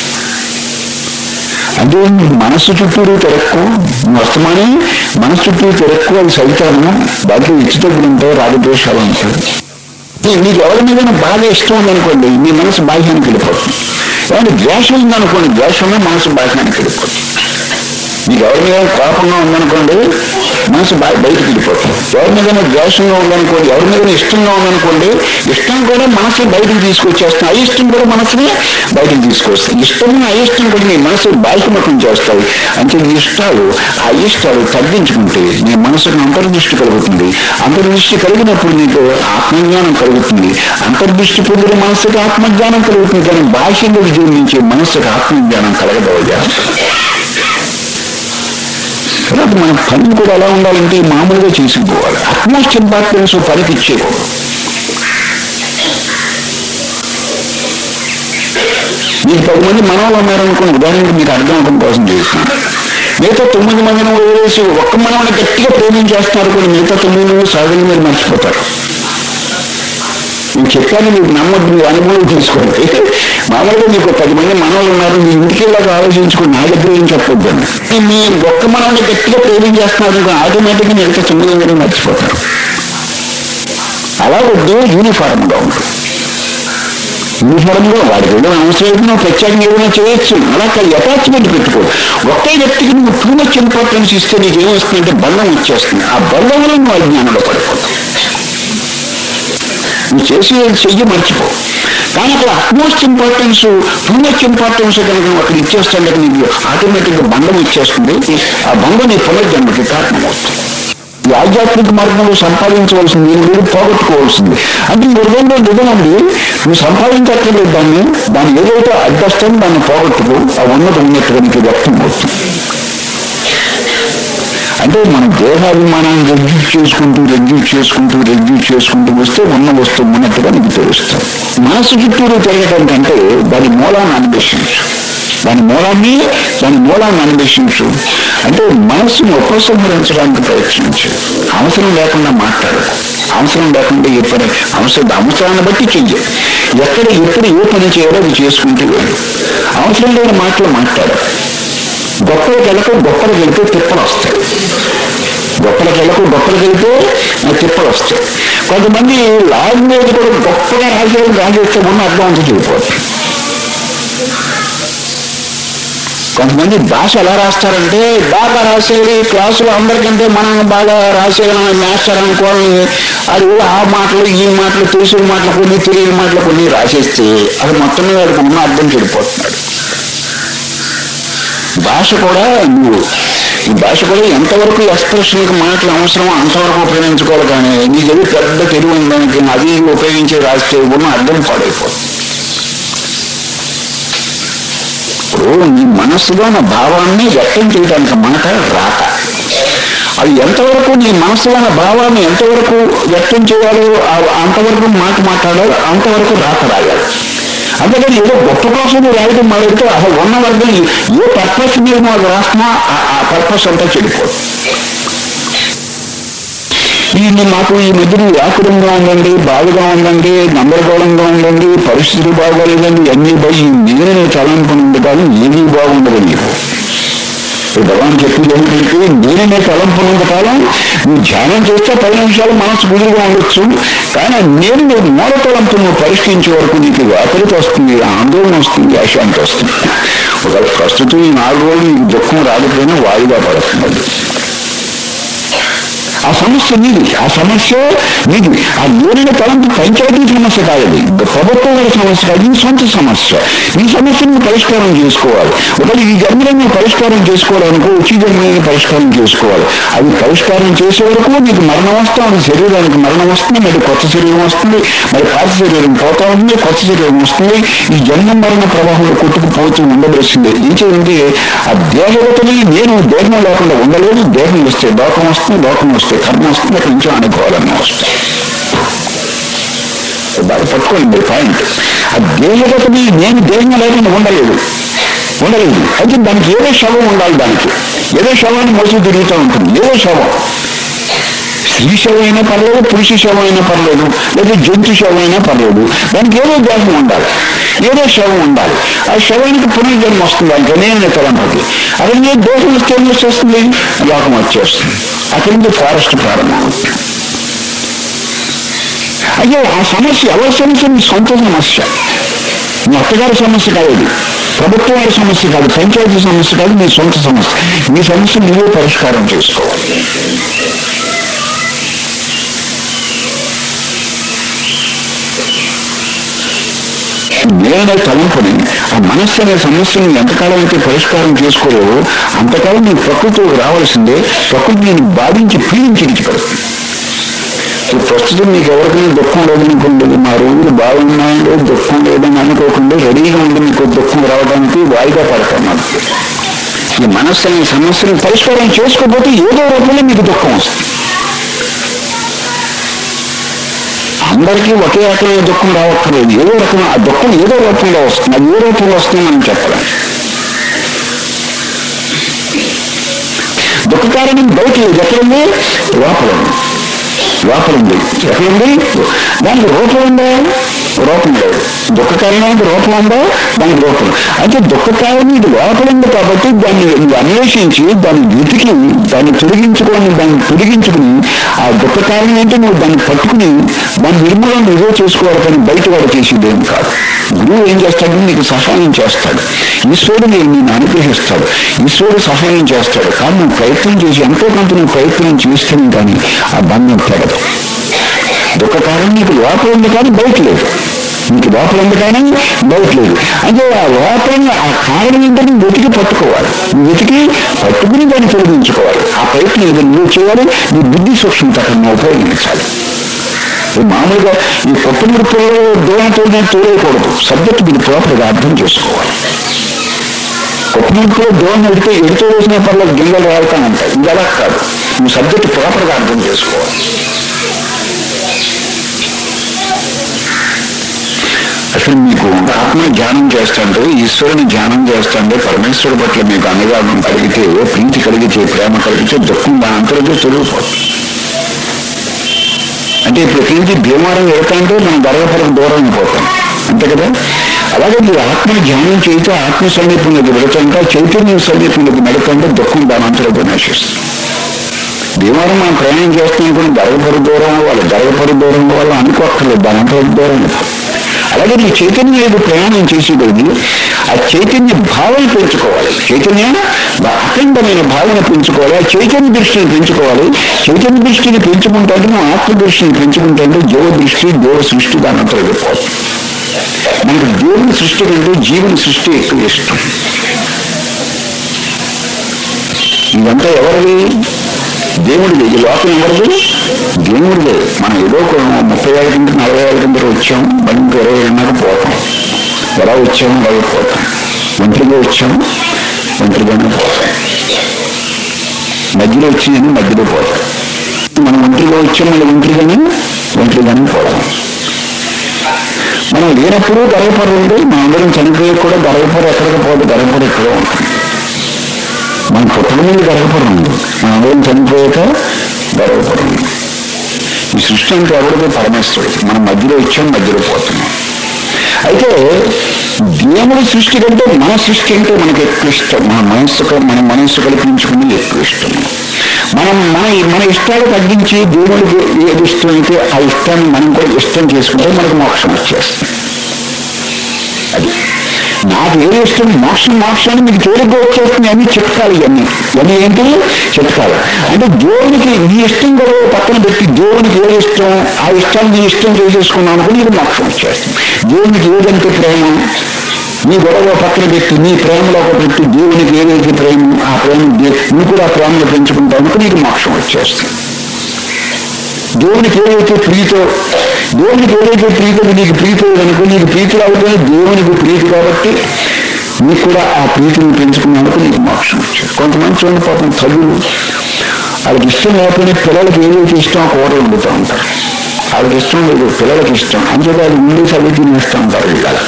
అంటే నీ మనసు చుట్టూరు తిరక్కు నువ్వు అస్తమాని మనసు చుట్టూరు తిరక్కు అది సైతాను దాంట్లో ఇచ్చితగ్గులు ఉంటాయి రాగద్వేషాలు ఉంటాయి నీ- నీకు ఎవరి మీద బాగా ఇష్టం ఉందనుకోండి నీ మనసు బాహ్యానికి వెళ్ళిపోతుంది ఏమంటే ద్వేషం ఉందనుకోండి ద్వేషమే మనసు బాహ్యానికి వెళ్ళిపోతుంది మీకు ఎవరి మీద కోపంగా ఉందనుకోండి మనసు బయ బయటకు వెళ్ళిపోతుంది ఎవరి మీద ద్వేషంగా ఉందనుకోండి ఎవరి మీద ఇష్టంగా ఉందనుకోండి ఇష్టం కూడా మనసు బయటకు తీసుకొచ్చేస్తుంది అయిష్టం కూడా మనసుని బయటకు తీసుకొస్తుంది ఇష్టం అయిష్టం కూడా నీ మనసు బాహ్యముఖం చేస్తాయి అంటే నీ ఇష్టాలు ఆ ఇష్టాలు తగ్గించుకుంటే నీ మనసుకు అంతర్దృష్టి కలుగుతుంది అంతర్దృష్టి కలిగినప్పుడు నీకు ఆత్మజ్ఞానం కలుగుతుంది అంతర్దృష్టి పొందిన మనసుకు ఆత్మజ్ఞానం కలుగుతుంది కానీ బాహ్యంగా జీవించే మనసుకు ఆత్మజ్ఞానం కలగదవజా తర్వాత మన పని కూడా ఎలా ఉండాలంటే మామూలుగా చేసుకుపోవాలి అట్మోస్ట్ ఇంపార్టెన్స్ పనికి ఇచ్చేయకూడదు మీకు పది మంది మనవాళ్ళు ఉన్నారనుకోండి ఉదాహరణకి మీకు అర్థం అవడం కోసం చేస్తున్నాను మిగతా తొమ్మిది మందిని వదిలేసి ఒక్క మనవాడిని గట్టిగా ప్రేమించేస్తున్నారు కొన్ని మిగతా తొమ్మిది మంది సహజంగా మీరు మర్చిపోతారు నేను చెప్పాను మీకు నమ్మద్దు మీ అనుభవం తీసుకోండి మామూలుగా మీకు పది మంది మనవాళ్ళు ఉన్నారు మీ ఇంటికి వెళ్ళాక ఆలోచించుకుని నా దగ్గర ఏం చెప్పొద్దండి మీ ఒక్క మనవాడిని గట్టిగా ప్రేమించేస్తున్నారు అనుకో ఆటోమేటిక్గా మిగతా తొమ్మిది మంది మర్చిపోతారు అలా వద్దు యూనిఫార్మ్గా ఉంటుంది యూనిఫార్మ్గా వాడికి ఏదైనా అవసరం అయితే నువ్వు ప్రత్యేకంగా ఏదైనా చేయొచ్చు అలా కాదు అటాచ్మెంట్ పెట్టుకో ఒకే వ్యక్తికి నువ్వు టూ మచ్ ఇంపార్టెన్స్ ఇస్తే నీకు ఏమొస్తుందంటే బంధం వచ్చేస్తుంది ఆ బంధంలో నువ్వు అజ్ఞానంలో పడిపోతావు నువ్వు చేసి చెయ్యి మర్చిపో కానీ అక్కడ utmost importance too much importance కనుక నువ్వు అక్కడ ఇచ్చేస్తాను నీకు ఆటోమేటిక్గా బంధం ఇచ్చేస్తుంది ఆ బంధం నీ పునర్జన్మకి కారణమవుతుంది ఈ ఆధ్యాత్మిక మార్గంలో సంపాదించవలసింది మీరు పోగొట్టుకోవాల్సింది అంటే ఈ హృదయంలో నిజమండి నువ్వు సంపాదించట్లేదు దాన్ని దాన్ని ఏదైతే అడ్డస్తాను దాన్ని పోగొట్టుకో ఆ ఉన్నత ఉన్నట్టుగా నీకు వ్యక్తం అవుతుంది అంటే మన దేహాభిమానాన్ని రెడ్యూస్ చేసుకుంటూ రెడ్యూస్ చేసుకుంటూ రెడ్యూస్ చేసుకుంటూ వస్తే ఉన్న వస్తువు ఉన్నట్టుగా నీకు తెలుస్తుంది మనసు చుట్టూరు తిరగటం కంటే దాని మూలాన్ని అన్వేషించు దాని మూలాన్ని దాని మూలాన్ని అన్వేషించు అంటే మనసును ఉపసంహరించడానికి ప్రయత్నించు అవసరం లేకుండా మాట్లాడు అవసరం లేకుండా ఏ పని అవసరం అవసరాన్ని బట్టి చెయ్యి ఎక్కడ ఎప్పుడు ఏ పని చేయాలో అది చేసుకుంటూ వెళ్ళు అవసరం లేని మాటలు మాట్లాడు గొప్పలకు వెళ్ళకు గొప్పలకు వెళ్తే తిప్పలు వస్తాయి గొప్పలకు వెళ్ళకు గొప్పలకు వెళ్తే నాకు తిప్పలు వస్తాయి కొంతమంది లాంగ్వేజ్ కూడా గొప్పగా రాసేది రాసేస్తే ఉన్న అర్థం అంతా చెడిపోతుంది కొంతమంది భాష ఎలా రాస్తారంటే బాగా రాసేది క్లాసులో అందరికంటే మనం బాగా రాసేయగలం మాస్టర్ అనుకోవాలని అది కూడా ఆ మాటలు ఈ మాటలు తెలిసిన మాటలు కొన్ని తెలియని మాటలు కొన్ని రాసేస్తే అది మొత్తం మీద వాడికి ఉన్న అర్థం చెడిపోతున్నాడు భాష కూడా నువ్వు ఈ భాష కూడా ఎంతవరకు ఎక్స్ప్రెషన్కి మాటలు అవసరమో అంతవరకు ఉపయోగించుకోవాలి కానీ నీ దగ్గర పెద్ద తెలివి ఉందానికి అది ఉపయోగించి రాస్తే ఉన్న అర్థం పాడైపోతుంది ఇప్పుడు నీ మనస్సులో ఉన్న భావాన్ని వ్యక్తం చేయడానికి మాట రాక అది ఎంతవరకు నీ మనసులో ఉన్న భావాన్ని ఎంతవరకు వ్యక్తం చేయాలో ఆ- అంతవరకు మాట మాట్లాడాలి అంతవరకు రాక రాయాలి అందుకని ఏదో గొప్ప కోసం నువ్వు రాయడం మొదలెడితే అసలు ఉన్న వర్గం ఏ పర్పస్ మీద నువ్వు అది రాస్తున్నా ఆ- ఆ పర్పస్ అంతా చెడిపోతుంది ఈ మాకు ఈ మధ్యన వ్యాకులంగా ఉందండి బాధగా ఉందండి గందరగోళంగా ఉందండి పరిస్థితులు బాగోలేదండి అన్ని పోయి నేను తలంపు ఉంది కానీ ఏమీ బాగుండదు నీకు ఇప్పుడు భగవాన్ చెప్పింది ఏంటంటే నేనే తలంపున్నంత కాలం నువ్వు ధ్యానం చేస్తే పది నిమిషాలు మనసు గురిగా ఉండొచ్చు కానీ నేను నేను మూల తలంపు నువ్వు పరిష్కరించే వరకు నీకు వ్యాకులత వస్తుంది ఆందోళన వస్తుంది అశాంతి వస్తుంది ఒక ప్రస్తుతం ఈ నాలుగు రోజులు నీకు దుఃఖం రాకపోయినా వాయిదా పడుతుంది అది. ఆ సమస్య నీది ఆ సమస్య నీది ఆ నేరుగా తలంపు పంచాయతీ సమస్య కాదు అది ప్రభుత్వం గారి సమస్య కాదు ఈ సొంత సమస్య ఈ సమస్యను పరిష్కారం చేసుకోవాలి ఒకవేళ ఈ జన్మలో నువ్వు పరిష్కారం చేసుకోవాలనుకో వచ్చి జన్మని పరిష్కారం చేసుకోవాలి అది పరిష్కారం చేసే వరకు నీకు మరణం వస్తా ఉంది శరీరానికి మరణం వస్తుంది మరి కొత్త శరీరం వస్తుంది మరి పాత శరీరం పోతా ఉంది కొత్త శరీరం వస్తుంది ఈ జన్మ మరణ ప్రవాహంలో కొట్టుకుపోతూ ఉండవలసిందే ఏం చేయండి ఆ దేహగతని నేను దేహం లేకుండా ఉండలేదు దేహం వస్తే లోకం వస్తుంది లోకం వస్తే కర్మ వస్తుంది అక్కడి నుంచి అనుభవాలన్నీ వస్తాయి బాగా పట్టుకోండి మీరు పాయింట్ ఆ దేహగతని నేను దేహం లేకుండా ఉండలేదు ఉండలేదు అయితే దానికి ఏదో శవం ఉండాలి దానికి ఏదో శవాన్ని మోసి తిరుగుతూ ఉంటుంది ఏదో శవం స్త్రీ శవం అయినా పర్లేదు పురుష శవం అయినా పర్లేదు లేదా జంతు శవం అయినా పర్లేదు దానికి ఏదో దేహం ఉండాలి ఏదో శవం ఉండాలి ఆ శవానికి పునర్జన్మ వస్తుంది దానికి నేను తలంపది అక్కడ నేను దేహం వస్తే ఏం వచ్చేస్తుంది లోకం వచ్చేస్తుంది అక్కడి నుంచి ఫారెస్ట్ ప్రారంభమవుతుంది అయ్యో ఆ సమస్య ఎవరి సమస్య మీ సొంత సమస్య మీ అత్తగారి సమస్య కాదు ఇది ప్రభుత్వం వారి సమస్య కాదు పంచాయతీ సమస్య కాదు మీ సొంత సమస్య మీ సమస్య మీరే పరిష్కారం చేసుకోవాలి నేనే తలంపుని ఆ మనస్సు అనే సమస్యను ఎంతకాలం అయితే పరిష్కారం చేసుకోలేవో అంతకాలం నీ ప్రకృతికి రావాల్సిందే ప్రకృతి నేను బాధించి పీడించి ఇచ్చిపెడుతుంది ఇప్పుడు ప్రస్తుతం మీకు ఎవరికైనా దుఃఖం లేదనుకోండి మా రోజులు బాగున్నాయండి దుఃఖం లేదని అనుకోకుండా రెడీగా ఉండి మీకు దుఃఖం రావడానికి వాయిదా పడతాం నాకు ఈ మనస్సు అనే సమస్యను పరిష్కారం చేసుకోకపోతే ఏదో రూపంలో మీకు దుఃఖం వస్తుంది అందరికీ ఒకే రకమైన దుఃఖం రావట్లేదు ఏదో రకం ఆ దుఃఖం ఏదో రూపంలో వస్తుంది అది ఏ రూపంలో వస్తుంది మనం చెప్పలేం దుఃఖ కారణం బయట లేదు ఎక్కడుంది లోపల ఉంది లోపల ఉంది ఎక్కడుంది దానికి రూపం ఉందా రూపం లేదు దుఃఖ కారణానికి రూపం ఉందా దానికి రూపం అయితే దుఃఖ కారణం ఇది లోపల ఉంది కాబట్టి దాన్ని నువ్వు అన్వేషించి దాన్ని వెతికి దాన్ని తొలగించుకొని దాన్ని తొలగించుకుని ఆ దుఃఖ కారణం ఏంటో నువ్వు దాన్ని పట్టుకుని దాని నిర్మూలన నువ్వే చేసుకోవాలి కానీ బయట వాడు చేసేది ఏం కాదు గురువు ఏం చేస్తాడు నీకు సహాయం చేస్తాడు ఈశ్వరుడు నేను అనుగ్రహిస్తాడు ఈశ్వరుడు సహాయం చేస్తాడు కానీ నువ్వు ప్రయత్నం చేసి ఎంతో కొంత నువ్వు ప్రయత్నం చేస్తేనే కానీ ఆ బంధం తెగదు దుఃఖ కారణం నీకు లోపల ఉంది కానీ బయట లేదు నీకు లోపల ఉంది కానీ బయట లేదు అంటే ఆ లోపల ఆ కారణం ఏంటని వెతికి పట్టుకోవాలి నువ్వు వెతికి పట్టుకుని దాన్ని తొలగించుకోవాలి ఆ ప్రయత్నం ఏదో నువ్వు చేయాలి నీ బుద్ధి సూక్ష్మత నువ్వు ఉపయోగించాలి ఈ మామూలుగా ఈ కొత్త మురుపుల్లో దూరంతో తోలేయకూడదు సబ్జెక్ట్ మీరు ప్రాపర్గా అర్థం చేసుకోవాలి కొత్త మురుపులో దూరం ఎడితే ఎడితో వేసిన పర్లేదు గింజలు రాలుతా ఉంటాయి ఇది అలా కాదు నువ్వు సబ్జెక్ట్ ప్రాపర్గా అర్థం చేసుకోవాలి అసలు మీకు ఆత్మ ధ్యానం చేస్తుంటే ఈశ్వరుని ధ్యానం చేస్తుంటే పరమేశ్వరుడు పట్ల మీకు అనురాగం కలిగితే ప్రీతి కలిగితే ప్రేమ కలిగితే దుఃఖం దాని అంతరంగా తొలగిపోతుంది అంటే ఇప్పుడు ఇక్కడి నుంచి భీమారం వెళ్తాంటే మనం గర్వపరకు దూరం అయిపోతాం అంతే కదా అలాగే మీరు ఆత్మని ధ్యానం చేయితే ఆత్మ సమీపంలోకి వెళుతుంటే చైతన్యం సమీపంలోకి నడుతుంటే దుఃఖం దాని అంతరంగా నశిస్తుంది భీమారం మనం ప్రయాణం చేస్తున్నాం కూడా గర్వపరు దూరం అవ్వాలి గర్వపరు దూరం అవ్వాలి అనుకోక్కర్లేదు దాని అంతరం దూరం అయిపోతుంది అలాగే నీ చైతన్యం ఏదో ప్రయాణం చేసేది ఆ చైతన్య భావన పెంచుకోవాలి చైతన్య బా- అఖండమైన భావన పెంచుకోవాలి ఆ చైతన్య దృష్టిని పెంచుకోవాలి చైతన్య దృష్టిని పెంచుకుంటే నువ్వు ఆత్మ దృష్టిని పెంచుకుంటే జీవ దృష్టి దేవ సృష్టి దాని అంతా వెళ్ళిపోతుంది మనకు దేవుని సృష్టి కంటే జీవన సృష్టి ఎక్కువ ఇష్టం ఇదంతా ఎవరిది దేవుడిది ఈ లోకం ఎవరిది దేవుడిదే మనం ఏదో ఒక ముప్పై ఏళ్ళ కింద నలభై ఏళ్ళ కింద వచ్చాం మరి ఇంకో ఇరవై ఏళ్ళకి పోతాం ఎలా వచ్చాము అలాగే పోతాం ఒంటరిగా వచ్చాము ఒంటరిగానే పోతాం మధ్యలో వచ్చిందని మధ్యలో పోతాం మనం ఒంటరిగా వచ్చాం మళ్ళీ ఒంటరిగానే ఒంటరిగానే పోతాం మనం లేనప్పుడు గర్వపడి ఉంది మనం అందరం చనిపోయి కూడా గర్వపడి ఎక్కడికి పోదు గర్వపడి ఎక్కడో ఉంటుంది మన పుట్టడం మీద గర్వపడి ఉంది మనం అందరం చనిపోయాక గర్వపడి ఉంది ఈ సృష్టి అంటే ఎవరిదో పరమేశ్వరుడు మనం మధ్యలో ఇచ్చాం మధ్యలో పోతున్నాం అయితే దేవుడి సృష్టి కంటే మన సృష్టి అంటే మనకి ఎక్కువ ఇష్టం మన మనస్సు మన మనస్సు కల్పించుకుని ఎక్కువ ఇష్టం మనం మన మన ఇష్టాలు తగ్గించి దేవుడికి ఏది ఇష్టం అయితే ఆ ఇష్టాన్ని మనం కూడా ఇష్టం చేసుకుంటే మనకు మోక్షం వచ్చేస్తుంది అది నాకు ఏది ఇష్టం మోక్షం మోక్షాన్ని మీకు తేలిగ్గా వచ్చేస్తుంది అన్ని చిట్కాలు ఇవన్నీ ఇవన్నీ ఏంటి చిట్కాలు అంటే దేవునికి నీ ఇష్టం కూడా పక్కన పెట్టి దేవునికి ఏది ఇష్టం ఆ ఇష్టాన్ని నీ ఇష్టం చేసేసుకున్నావు అనుకుని ఇది మోక్షం వచ్చేస్తుంది దేవునికి ఏదంటే ప్రేమ నీ గొడవ పక్కన పెట్టి నీ ప్రేమలో ఒక పెట్టి దేవునికి ఏదైతే ప్రేమ ఆ ప్రేమ దే- నువ్వు కూడా ఆ ప్రేమను పెంచుకుంటావు అనుకో నీకు మోక్షం వచ్చేస్తుంది దేవునికి ఏదైతే ప్రీతో దేవునికి ఏదైతే ప్రీతో నీకు ప్రీతి అనుకో నీకు ప్రీతి అవుతుంది దేవునికి ప్రీతి కాబట్టి నీకు కూడా ఆ ప్రీతిని పెంచుకున్నందుకు నీకు మోక్షం వచ్చేది కొంతమంది చూడండి పాపం తల్లులు వాళ్ళకి ఇష్టం లేకపోయినా పిల్లలకి ఏదైతే ఇష్టం ఆ కూర వండుతూ ఉంటారు వాళ్ళకి ఇష్టం లేదు పిల్లలకి ఇష్టం అంతే వాళ్ళు ఉండి చదివి తినేస్తూ ఉంటారు వీళ్ళ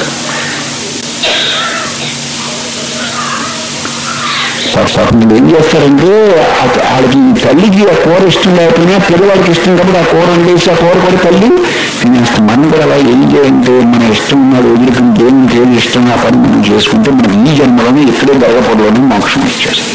పాపం వీళ్ళు ఏం చేస్తారంటే ఆ- వాళ్ళకి తల్లికి ఆ కూర ఇష్టం లేకపోయినా పిల్లవాడికి ఇష్టం కాబట్టి ఆ కూర వండేసి ఆ కూర కూడా తల్లి తినేస్తాం మనం కూడా అలా ఏం చేయంటే మన ఇష్టం ఉన్నాడు వదిలికుని దేవునికి ఏది ఇష్టం ఆ పని మనం చేసుకుంటే మనకి ఈ జన్మలోనే ఇక్కడే జరగకూడదని మోక్షం ఇచ్చేస్తాం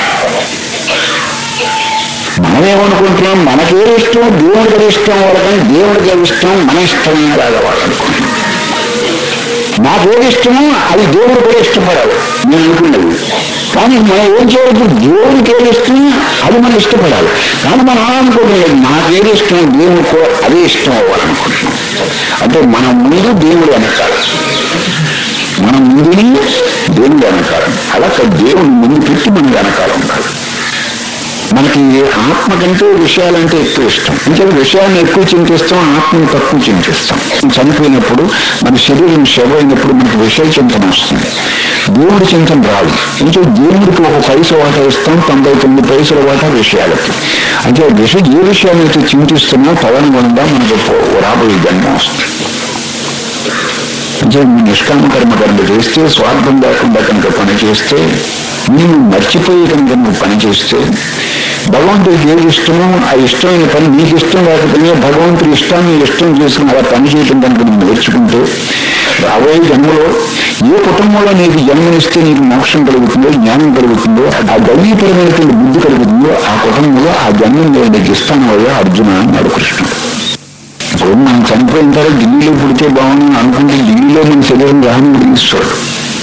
మనమేమనుకుంటున్నాం మనకేది ఇష్టం దేవుడికి ఇష్టం వాళ్ళకని దేవుడికి ఏది ఇష్టం మన ఇష్టమే కాదు వాళ్ళు అనుకుంటున్నాం నాకేది ఇష్టమో అది దేవుడు కూడా ఇష్టపడాలి నేను అనుకున్నది కానీ మనం ఏం చేయొచ్చు దేవుడికి ఏది ఇష్టమో అది మనం ఇష్టపడాలి కానీ మనం అలా అనుకోవట్లేదు నాకేది ఇష్టం దేవుడు కూడా అదే ఇష్టం అవ్వాలనుకుంటున్నాం అంటే మన ముందు దేవుడు వెనకాలి మన ముందుని దేవుడు వెనకాలి అలా కాదు దేవుని ముందు పెట్టి మనం వెనకాల ఉండాలి మనకి ఆత్మ కంటే విషయాలంటే ఎక్కువ ఇష్టం ఇంకా విషయాన్ని ఎక్కువ చింతిస్తాం ఆత్మని తక్కువ చింతిస్తాం చనిపోయినప్పుడు మన శరీరం శవైనప్పుడు మనకి విషయ చింతన వస్తుంది దేవుడి చింతన రాదు ఇంకా దేవుడికి ఒక పైస వాటా ఇస్తాం తొంభై తొమ్మిది పైసల వాటా విషయాలకి అంటే విషయం ఏ విషయాన్ని అయితే చింతిస్తున్నా తదనుగుణంగా మనకు పో- రాబోయే జన్మ వస్తుంది అంటే నువ్వు నిష్కామ కర్మ కనుక చేస్తే స్వార్థం లేకుండా కనుక పని చేస్తే నేను మర్చిపోయి కనుక నువ్వు పని చేస్తే భగవంతుడికి ఏది ఇష్టమో ఆ ఇష్టమైన పని నీకు ఇష్టం లేకపోయినా భగవంతుడి ఇష్టాన్ని ఇష్టం చేసుకుని అలా పని చేయటం కనుక నువ్వు నేర్చుకుంటే రాబోయే జన్మలో ఏ కుటుంబంలో నీకు జన్మనిస్తే నీకు మోక్షం కలుగుతుందో జ్ఞానం కలుగుతుందో ఆ దైవీపరమైనటువంటి బుద్ధి కలుగుతుందో ఆ కుటుంబంలో ఆ జన్మం నేను నీకు ఇస్తాను అయ్యా అర్జున అన్నాడు కృష్ణుడు ఇప్పుడు మనం చనిపోయిన తర్వాత ఢిల్లీలో పుడితే బాగుంది అనుకుంటే ఢిల్లీలో మన శరీరం రాని ఈశ్వరుడు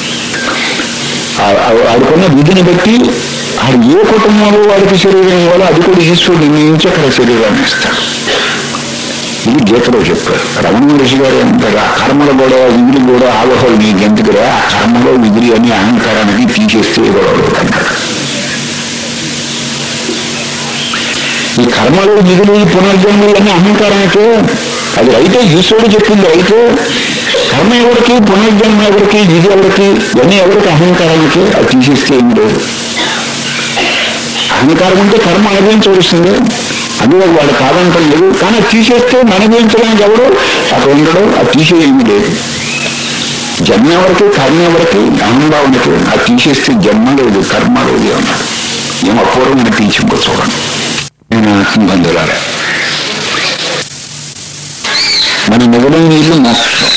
ఆ- ఆ- ఆడుకున్న విధిని బట్టి ఆడు ఏ కుటుంబంలో వాడికి శరీరం ఇవ్వాలో అది కూడా ఈశ్వరుడు నిర్ణయించి అక్కడ శరీరాన్ని ఇస్తాడు ఇది గీతలో చెప్పారు రమణ మహర్షి గారు అంటారు ఆ కర్మలు కూడా విధులు కూడా ఆవహలు నీకు ఎందుకురా ఆ కర్మలో విధులు అని అహంకారానికి తీసేస్తే గొడవలు అంటారు ఈ కర్మలు విధులు ఈ పునర్జన్మలు అన్ని అహంకారానికే అది అయితే ఈశ్వరుడు చెప్పింది అయితే కర్మ ఎవరికి పునర్జన్మ ఎవరికి ఇది ఎవరికి ఇవన్నీ ఎవరికి అహంకారానికి అది తీసేస్తే ఏం లేదు అహంకారం ఉంటే కర్మ అనుభవించవలసిందే అందులో వాడు కాదంటం లేదు కానీ అది తీసేస్తే అనుభవించడానికి ఎవడు అక్కడ ఉండడు అది తీసేయేమీ లేదు జన్మ ఎవరికి కర్మ ఎవరికి అహంభావనకి అది తీసేస్తే జన్మ లేదు కర్మ లేదు అన్నాడు ఏం అపూర్వమైన టీచింగ్ చూడండి నేను బంధువులారా మన నిజమైన ఇల్లు మోక్షం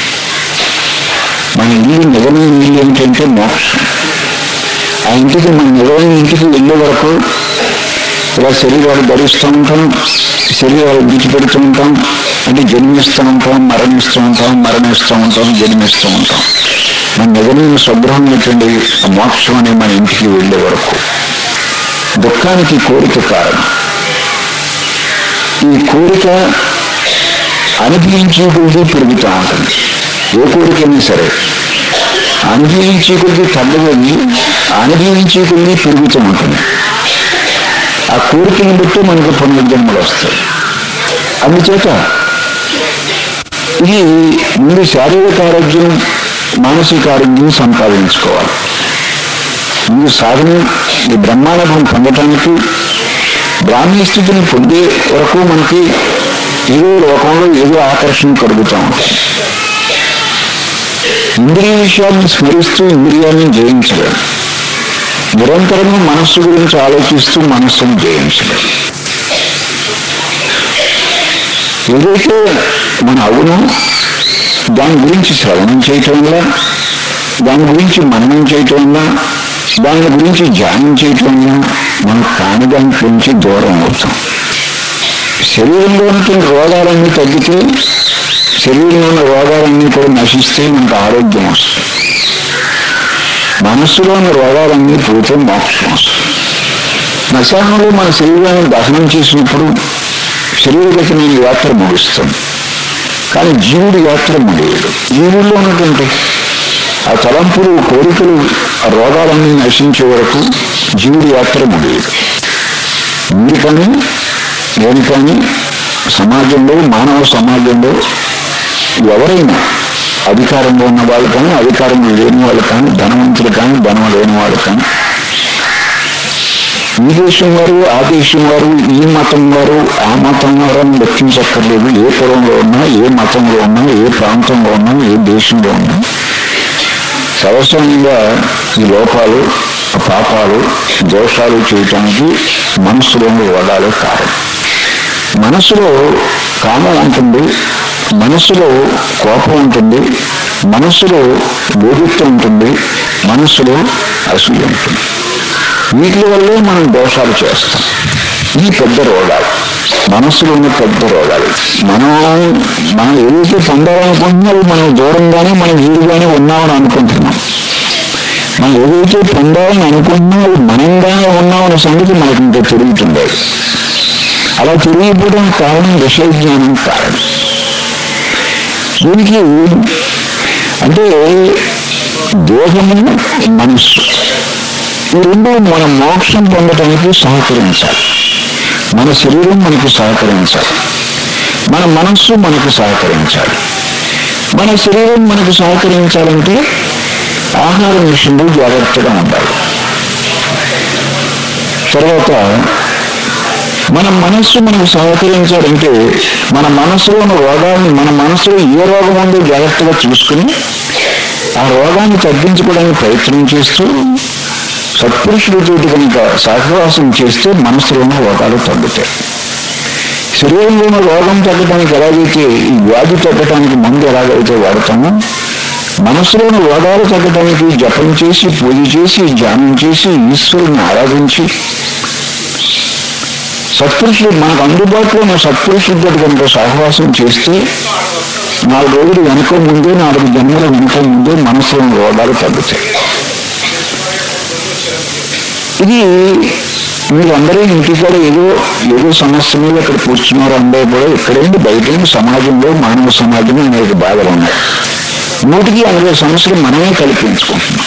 మన ఇల్లు నిజమైన ఇల్లు ఏంటంటే మోక్షం ఆ ఇంటికి మన నిజమైన ఇంటికి వెళ్ళే వరకు ఇలా శరీరాలు ధరిస్తూ ఉంటాం శరీరాలు విడిచిపెడుతూ ఉంటాం అంటే జన్మిస్తూ ఉంటాం మరణిస్తూ ఉంటాం మరణిస్తూ ఉంటాం జన్మిస్తూ ఉంటాం మన నిజమైన శుభ్రమైనటువంటి ఆ మోక్షం అనే మన ఇంటికి వెళ్ళే వరకు దుఃఖానికి కోరిక కారణం ఈ కోరిక అనుభవించే కొద్ది పెరుగుతూ ఉంటుంది ఏ కోరికైనా సరే అనుభవించే కొద్ది తగ్గదని అనుభవించే కొద్ది పెరుగుతూ ఉంటుంది ఆ కోరికని బట్టి మనకు పునర్జన్మలు వస్తాయి అందుచేత ఇది ముందు శారీరక ఆరోగ్యం మానసిక ఆరోగ్యం సంపాదించుకోవాలి ముందు సాధన ఈ బ్రహ్మాండం పొందటానికి బ్రాహ్మీ స్థితిని పొందే వరకు మనకి ఏదో లోకంలో ఏదో ఆకర్షణ కలుగుతూ ఉంటుంది ఇంద్రియ విషయాన్ని స్మరిస్తూ ఇంద్రియాన్ని జయించలేం నిరంతరము మనస్సు గురించి ఆలోచిస్తూ మనస్సును జయించలేం ఏదైతే మన అవునో దాని గురించి శ్రవణం చేయటం వల్ల దాని గురించి మననం చేయటం వల్ల దాని గురించి ధ్యానం చేయటం వల్ల మనం కాని దాని నుంచి దూరం అవుతాం శరీరంలో ఉన్నటువంటి రోగాలన్నీ తగ్గితే శరీరంలో ఉన్న రోగాలన్నీ కూడా నశిస్తే మనకు ఆరోగ్యం వస్తుంది మనస్సులోని రోగాలన్నీ పోతే మోక్షం వస్తుంది శ్మశానంలో మన శరీరాన్ని దహనం చేసినప్పుడు శరీరగతమైన యాత్ర ముగుస్తుంది కానీ జీవుడి యాత్ర ముగియదు జీవుల్లో ఉన్నటువంటి ఆ తలంపులు కోరికలు ఆ రోగాలన్నీ నశించే వరకు జీవుడి యాత్ర ముగియదు మీరు కానీ నేను కానీ సమాజంలో మానవ సమాజంలో ఎవరైనా అధికారంలో ఉన్న వాళ్ళు కానీ అధికారంలో లేని వాళ్ళు కానీ ధనవంతులు కానీ ధనం లేని వాళ్ళు కానీ ఈ దేశం వారు ఆ దేశం వారు ఈ మతం వారు ఆ మతం వారు అని లెక్కించక్కర్లేదు ఏ కులంలో ఉన్నా ఏ మతంలో ఉన్నా ఏ ప్రాంతంలో ఉన్నా ఏ దేశంలో ఉన్నా సర్వసామాన్యంగా ఈ లోపాలు పాపాలు దోషాలు చేయటానికి మనసులోని వడాలే కారణం మనసులో కామం ఉంటుంది మనసులో కోపం ఉంటుంది మనసులో బోధిత్వం ఉంటుంది మనసులో అసూయ ఉంటుంది వీటి వల్లే మనం దోషాలు చేస్తాం ఈ పెద్ద రోగాలు మనసులోని పెద్ద రోగాలు మనం మనం ఏదైతే పొందాలనుకుంటున్నామో మనం దూరంగానే మనం వీరుగానే ఉన్నామని అనుకుంటున్నాం మనం ఏదైతే పొందాలని అనుకుంటున్నామో అది మనంగానే ఉన్నామనే సంగతి మనకి ఇంకా తిరుగుతుంది అలా తిరిగిపోవడం కారణం విషయజ్ఞానం కారణం దీనికి అంటే దేహము మనస్సు ఈ రెండు మన మోక్షం పొందటానికి సహకరించాలి మన శరీరం మనకు సహకరించాలి మన మనస్సు మనకు సహకరించాలి మన శరీరం మనకు సహకరించాలంటే ఆహారం విషయంలో జాగ్రత్తగా ఉండాలి తర్వాత మన మనస్సు మనకు సహకరించాలంటే మన మనసులోని రోగాన్ని మన మనసులో ఏ రోగం ఉందో జాగ్రత్తగా చూసుకుని ఆ రోగాన్ని తగ్గించుకోవడానికి ప్రయత్నం చేస్తూ సత్పురుషులతో కనుక సహవాసం చేస్తే మనసులోని రోగాలు తగ్గుతాయి శరీరంలోని రోగం తగ్గడానికి ఎలాగైతే ఈ వ్యాధి తగ్గడానికి మందు ఎలాగైతే వాడతామో మనసులోని రోగాలు తగ్గడానికి జపం చేసి పూజ చేసి ధ్యానం చేసి ఈశ్వరుని ఆరాధించి సత్పురుషులు మనకు అందుబాటులో ఉన్న సత్పురుషులతో కనుక సహవాసం చేస్తే నాలుగు రోజులు వెనుక ముందే నాలుగు జన్మల వెనుక ముందే మనసులోని రోగాలు తగ్గుతాయి ఇది మీరందరూ ఇంటికాడ ఏదో ఏదో సమస్య మీద ఇక్కడ కూర్చున్నారు అందరూ కూడా ఇక్కడేంటి బయట సమాజంలో మానవ సమాజంలో అనేక బాధలు ఉన్నాయి నూటికి అరవై సమస్యలు మనమే కల్పించుకుంటున్నాం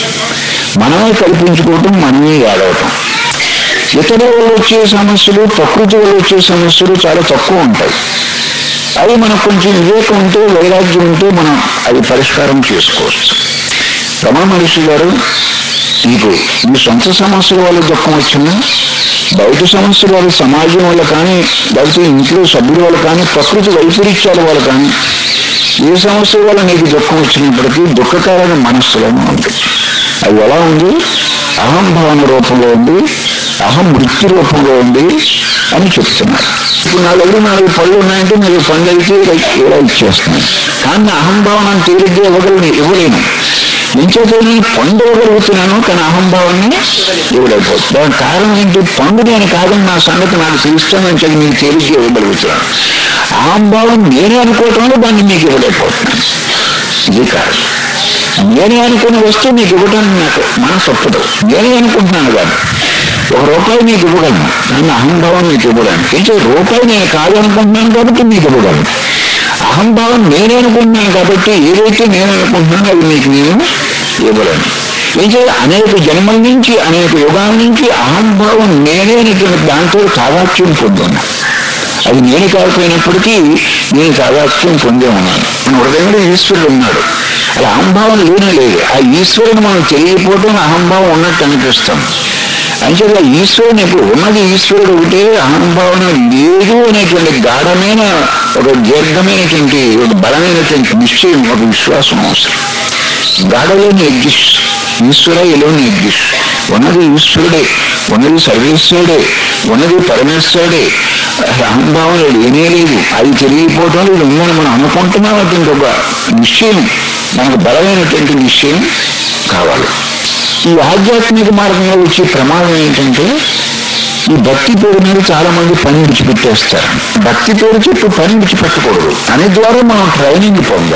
మనమే కల్పించుకోవటం మనమే ఏడవటం ఇతరుల వల్ల వచ్చే సమస్యలు ప్రకృతి వల్ల వచ్చే సమస్యలు చాలా తక్కువ ఉంటాయి అవి మనకు కొంచెం వివేకం ఉంటే వైరాగ్యం ఉంటే మనం అది పరిష్కారం చేసుకోవచ్చు రమణ మహర్షి గారు మీకు మీ సొంత సమస్యల వల్ల దుఃఖం వచ్చినా బయట సమస్యల వల్ల సమాజం వల్ల కానీ లేకపోతే ఇంట్లో సభ్యుల వల్ల కానీ ప్రకృతి వైపరీత్యాల వల్ల కానీ ఏ సమస్య వల్ల నీకు దుఃఖం వచ్చినప్పటికీ దుఃఖకారణ మనస్సులోనే ఉంది అది ఎలా ఉంది అహంభావన రూపంలో ఉంది అహం వృత్తి రూపంలో ఉంది అని చెప్తున్నారు ఇప్పుడు నా దగ్గర నాలుగు పళ్ళు ఉన్నాయంటే మీరు పళ్ళు అయితే ఇలా ఇచ్చేస్తున్నాను కానీ నా అహంభావన తేలిగ్గా ఇవ్వగలను ఇవ్వలేను ఎంచేత ఈ పండు ఇవ్వగలుగుతున్నాను కానీ అహంభావాన్ని ఇవ్వలేకపోతుంది దానికి కారణం ఏంటి పండు నేను కాదని నా సంగతి నాకు తెలుస్తానని చెప్పి మీకు తేలిగ్గా ఇవ్వగలుగుతున్నాను అహంభావం నేనే అనుకోవటంలో దాన్ని మీకు ఇవ్వలేకపోతున్నాను ఇది కాదు నేనే అనుకున్న వస్తువు నీకు ఇవ్వడానికి నాకు మనసు ఒప్పదు నేనే అనుకుంటున్నాను కాదు ఒక రూపాయి నీకు ఇవ్వగలను కానీ అహంభావం నీకు ఇవ్వడానికి అంటే రూపాయి నేను కాదు అనుకుంటున్నాను కాబట్టి నీకు ఇవ్వగలను అహంభావం నేనే అనుకుంటున్నాను కాబట్టి ఏదైతే నేను అనుకుంటున్నానో అది నీకు నేను ఇవ్వలేను అయితే అనేక జన్మల నుంచి అనేక యుగాల నుంచి అహంభావం నేనే అనేటువంటి దాంతో తాదాత్యం పొందున్నా అది నేను కాకపోయినప్పటికీ నేను తాదాత్యం పొందే ఉన్నాను మన హృదయంలో ఈశ్వరుడు ఉన్నాడు అలా అహంభావం లేనే లేదు ఆ ఈశ్వరుని మనం తెలియకపోవడం అహంభావం ఉన్నట్టు అనిపిస్తాం అంచేత ఈశ్వరుని ఇప్పుడు ఉన్నది ఈశ్వరుడు ఒకటే అహంభావన లేదు అనేటువంటి గాఢమైన ఒక దీర్ఘమైనటువంటి ఒక బలమైనటువంటి నిశ్చయం ఒక విశ్వాసం అవసరం గాఢలోని ఎగ్జిస్ట్ ఈశ్వర ఎలోని ఎగ్జిస్ట్ ఉన్నది ఈశ్వరుడే ఉన్నది సర్వేశ్వరుడే ఉన్నది పరమేశ్వరుడే అహంభావం లేనే లేదు అది తెలియకపోవటం ఇది ఉందని మనం అనుకుంటున్నామటువంటి ఒక నిశ్చయం మనకు బలమైనటువంటి నిశ్చయం కావాలి ఈ ఆధ్యాత్మిక మార్గంలో వచ్చే ప్రమాదం ఏంటంటే ఈ భక్తి పేరు మీద చాలా మంది పని విడిచిపెట్టేస్తారు భక్తి పేరు చెప్పి పని విడిచిపెట్టకూడదు అనే ద్వారా మనం ట్రైనింగ్ పొందాలి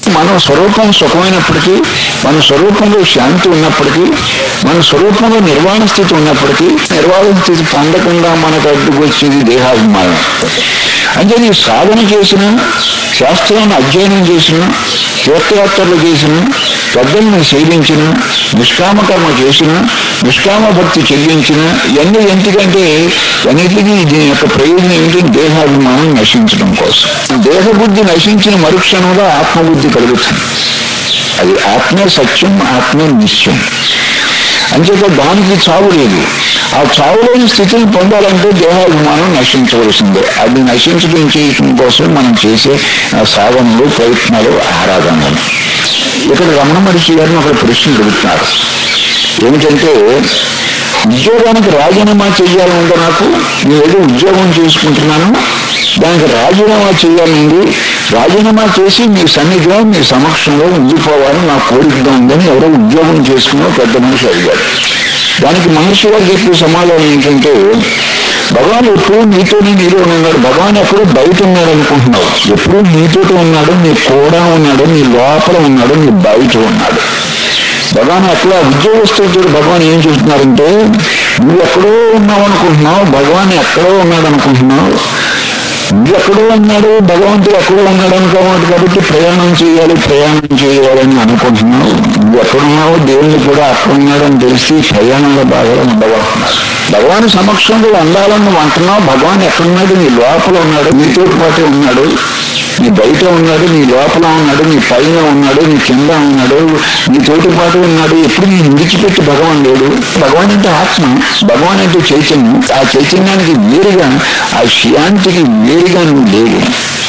మన స్వరూపం సుఖమైనప్పటికీ మన స్వరూపంలో శాంతి ఉన్నప్పటికీ మన స్వరూపంలో నిర్వాణ స్థితి ఉన్నప్పటికీ నిర్వాణ స్థితి పొందకుండా మనకు అడ్డుకు వచ్చేది దేహాభిమానం అంటే నీ సాధన చేసిన శాస్త్రాన్ని అధ్యయనం చేసిన తీర్థయాత్రలు చేసిన పెద్దల్ని సేవించిన నిష్కామకర్మ చేసిన నిష్కామ భక్తి చెల్లించిన ఇవన్నీ ఎందుకంటే అన్నిటికీ దీని యొక్క ప్రయోజనం ఏంటి దేహాభిమానం నశించడం కోసం దేహబుద్ధి నశించిన మరుక్షణంలో ఆత్మబుద్ధి కలుగుతుంది అది ఆత్మే సత్యం ఆత్మే నిత్యం అంచేత దానికి చావు లేదు ఆ చావులేని స్థితిని పొందాలంటే దేహాభిమానం నశించవలసిందే అది నశించడం చేయటం కోసం మనం చేసే ఆ, సాధనలు ప్రయత్నాలు ఆరాధనలు ఇక్కడ రమణ మహర్షి గారిని ఒక ప్రశ్న అడుగుతున్నారు ఏమిటంటే ఉద్యోగానికి రాజీనామా చేయాలంటే నాకు నేను ఏదో ఉద్యోగం చేసుకుంటున్నాను దానికి రాజీనామా చేయాలండి రాజీనామా చేసి మీ సన్నిధిలో మీ సమక్షంలో ఉండిపోవాలని నా కోరికగా ఉందని ఎవరో ఉద్యోగం చేసుకున్న పెద్ద మనిషి అడిగారు దానికి మహర్షి గారు చెప్పే సమాధానం ఏంటంటే భగవాన్ ఎప్పుడు నీతోనే నీలో ఉన్నాడు భగవాన్ ఎప్పుడు బయట ఉన్నాడు అనుకుంటున్నావు ఎప్పుడు నీతో ఉన్నాడు నీ కూడా ఉన్నాడు నీ లోపల ఉన్నాడు నీ బయట ఉన్నాడు భగవాన్ అక్కడ ఉద్యోగస్తులతో భగవాన్ ఏం చూస్తున్నారంటే నువ్వు ఎక్కడో ఉన్నావు అనుకుంటున్నావు భగవాన్ ఎక్కడో ఉన్నాడు అనుకుంటున్నావు నువ్వు ఎక్కడో ఉన్నాడు భగవంతుడు ఎక్కడో ఉన్నాడు అనుకోవాలి కాబట్టి ప్రయాణం చేయాలి ప్రయాణం చేయాలని అనుకుంటున్నావు నువ్వు ఎక్కడున్నావో దేవుని కూడా అక్కడ ఉన్నాడని తెలిసి ప్రయాణంలో బాగా ఉండబోతున్నాడు భగవాన్ సమక్షంలో ఉండాలని నువ్వు అంటున్నావు భగవాన్ ఎక్కడున్నాడు నీ లోపల ఉన్నాడు నీతో పాటే ఉన్నాడు నీ బయట ఉన్నాడు నీ లోపల ఉన్నాడు నీ పైన ఉన్నాడు నీ కింద ఉన్నాడు నీ తోటి పాటు ఉన్నాడు ఎప్పుడు నేను విడిచిపెట్టి భగవాన్ లేడు భగవాన్ అంటే ఆత్మ భగవాన్ అంటే చైతన్యం ఆ చైతన్యానికి వేరుగా ఆ శాంతికి వేరుగా నువ్వు లేవు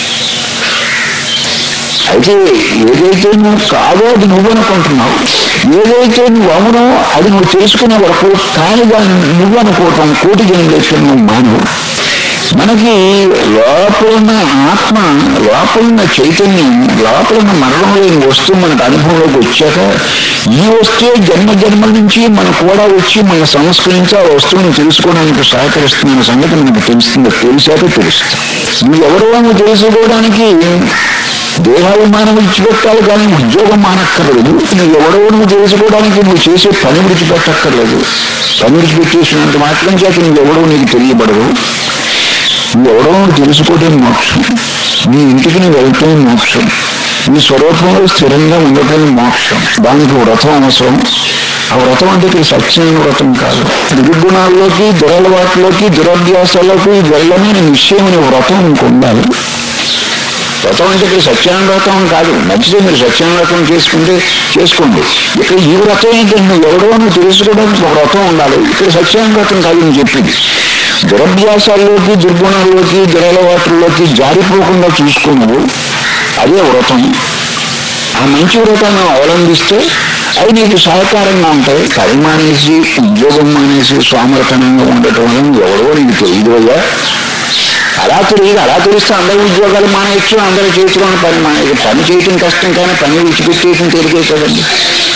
అయితే ఏదైతే నువ్వు కాదో అది నువ్వు అనుకుంటున్నావు ఏదైతే నువ్వు అవునో అది నువ్వు తెలుసుకునే వరకు కానిగా నువ్వు అనుకోవటం కోటి జనరేషన్ నువ్వు మానవు మనకి లోపలున్న ఆత్మ లోపలున్న చైతన్యం లోపలున్న మరణం లేని వస్తువు మనకు అనుభవంలోకి వచ్చాక ఈ వస్తువు జన్మ జన్మల నుంచి మన కూడా వచ్చి మన సంస్కరించి ఆ వస్తువుని తెలుసుకోవడానికి సహకరిస్తున్న సంగతి మనకు తెలుస్తుంది తెలిసాక తెలుస్తుంది నువ్వు ఎవరో అని తెలుసుకోవడానికి దేహాభిమానం విడిచిపెట్టాలి కానీ ఉద్యోగం మానక్కర్లేదు నువ్వు ఎవడో నువ్వు తెలుసుకోవడానికి నువ్వు చేసే పని విడిచిపెట్టక్కర్లేదు పని విడిచిపెట్టేసినంత మాత్రం చేత నువ్వు ఎవడో నీకు తెలియబడదు నువ్వు ఎవడో నువ్వు తెలుసుకోవడం మోక్షం నీ ఇంటికి నువ్వు వెళ్తే మోక్షం నీ స్వరూపంలో స్థిరంగా ఉండటం మోక్షం దానికి వ్రతం అవసరం ఆ వ్రతం అంటే ఇక్కడ సత్యమైన వ్రతం కాదు దుర్గుణాల్లోకి దురలవాట్లోకి దురభ్యాసాలకి వెళ్ళమని నిశ్చయమైన వ్రతం నీకు ఉండాలి వ్రతం అంటే ఇక్కడ సత్యాన వ్రతం కాదు మంచిదే మీరు సత్యాన వ్రతం చేసుకుంటే చేసుకోండి ఇక్కడ ఈ వ్రతం ఏంటంటే నువ్వు ఎవడో నువ్వు తెలుసుకోవడానికి ఒక వ్రతం ఉండాలి ఇక్కడ సత్యాన వ్రతం కాదు నేను చెప్పింది దురభ్యాసాల్లోకి దుర్గుణాల్లోకి దురలవాట్లలోకి జారిపోకుండా చూసుకున్నావు అదే వ్రతం ఆ మంచి వ్రతాన్ని అవలంబిస్తే అవి నీకు సహకారంగా ఉంటాయి పని మానేసి ఉద్యోగం మానేసి సోమరతనంగా ఉండటం వల్ల ఎవడో నీకు తెలియదు అయ్యా అలా తెలియదు అలా తెలిస్తే అందరూ ఉద్యోగాలు మానేయచ్చు అందరూ చేతులను పని మానేది పని చేయటం కష్టం కానీ పని విడిచిపెట్టేయటం తెలియదు కదండి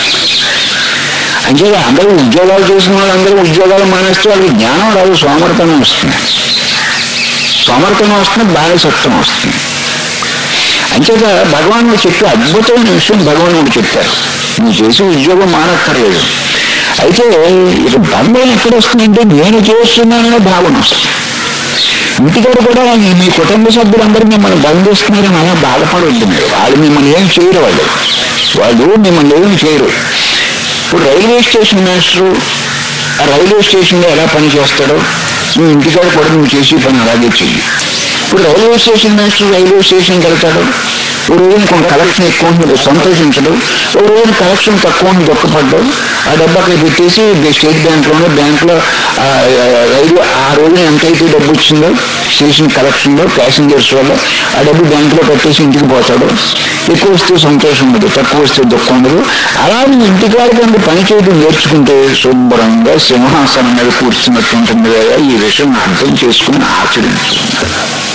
అంటే అందరూ ఉద్యోగాలు చేసిన వాళ్ళందరూ ఉద్యోగాలు మానేస్తే వాళ్ళకి జ్ఞానం రాదు సోమర్థనం వస్తుంది సోమర్థనం వస్తుంది బానిసత్వం వస్తుంది అంచేత భగవానుడు చెప్పే అద్భుతమైన విషయం భగవానుడు చెప్పారు నువ్వు చేసే ఉద్యోగం మానక్కర్లేదు అయితే ఇక బంధం ఎక్కడ వస్తుందంటే నేను చేస్తున్నాననే భావన వస్తుంది ఇంటికాడ కూడా ఈ మీ కుటుంబ సభ్యులందరూ మిమ్మల్ని బంధిస్తున్నారని అలా బాధపడవద్దు మీరు వాళ్ళు మిమ్మల్ని ఏం చేయరు వాళ్ళు వాళ్ళు మిమ్మల్ని ఏం చేయరు ఇప్పుడు రైల్వే స్టేషన్ మాస్టరు ఆ రైల్వే స్టేషన్లో ఎలా పని చేస్తాడో నువ్వు ఇంటికాడ కూడా నువ్వు చేసే పని అలాగే చెయ్యి ఇప్పుడు రైల్వే స్టేషన్ మాస్టర్ రైల్వే స్టేషన్కి వెళ్తాడు ఓ రోజున కొంత కలెక్షన్ ఎక్కువ ఉంటుంది సంతోషించడు ఓ రోజున కలెక్షన్ తక్కువ ఉంది దొక్కపడ్డాడు ఆ డబ్బు అక్కడ పెట్టేసి స్టేట్ బ్యాంక్లోనే బ్యాంక్లో రైలు ఆ రోజున ఎంతైతే డబ్బు వచ్చిందో స్టేషన్ కలెక్షన్లో ప్యాసింజర్స్ వల్ల ఆ డబ్బు బ్యాంకులో పెట్టేసి ఇంటికి పోతాడు ఎక్కువ వస్తే సంతోషం ఉండదు తక్కువ వస్తే దుఃఖం ఉండదు అలా నువ్వు ఇంటికాడ కంటే పని చేయడం నేర్చుకుంటే శుభ్రంగా సింహాసనం మీద కూర్చున్నట్టు ఉంటుంది కదా ఈ విషయం అర్థం చేసుకుని ఆచరించుకున్నాడు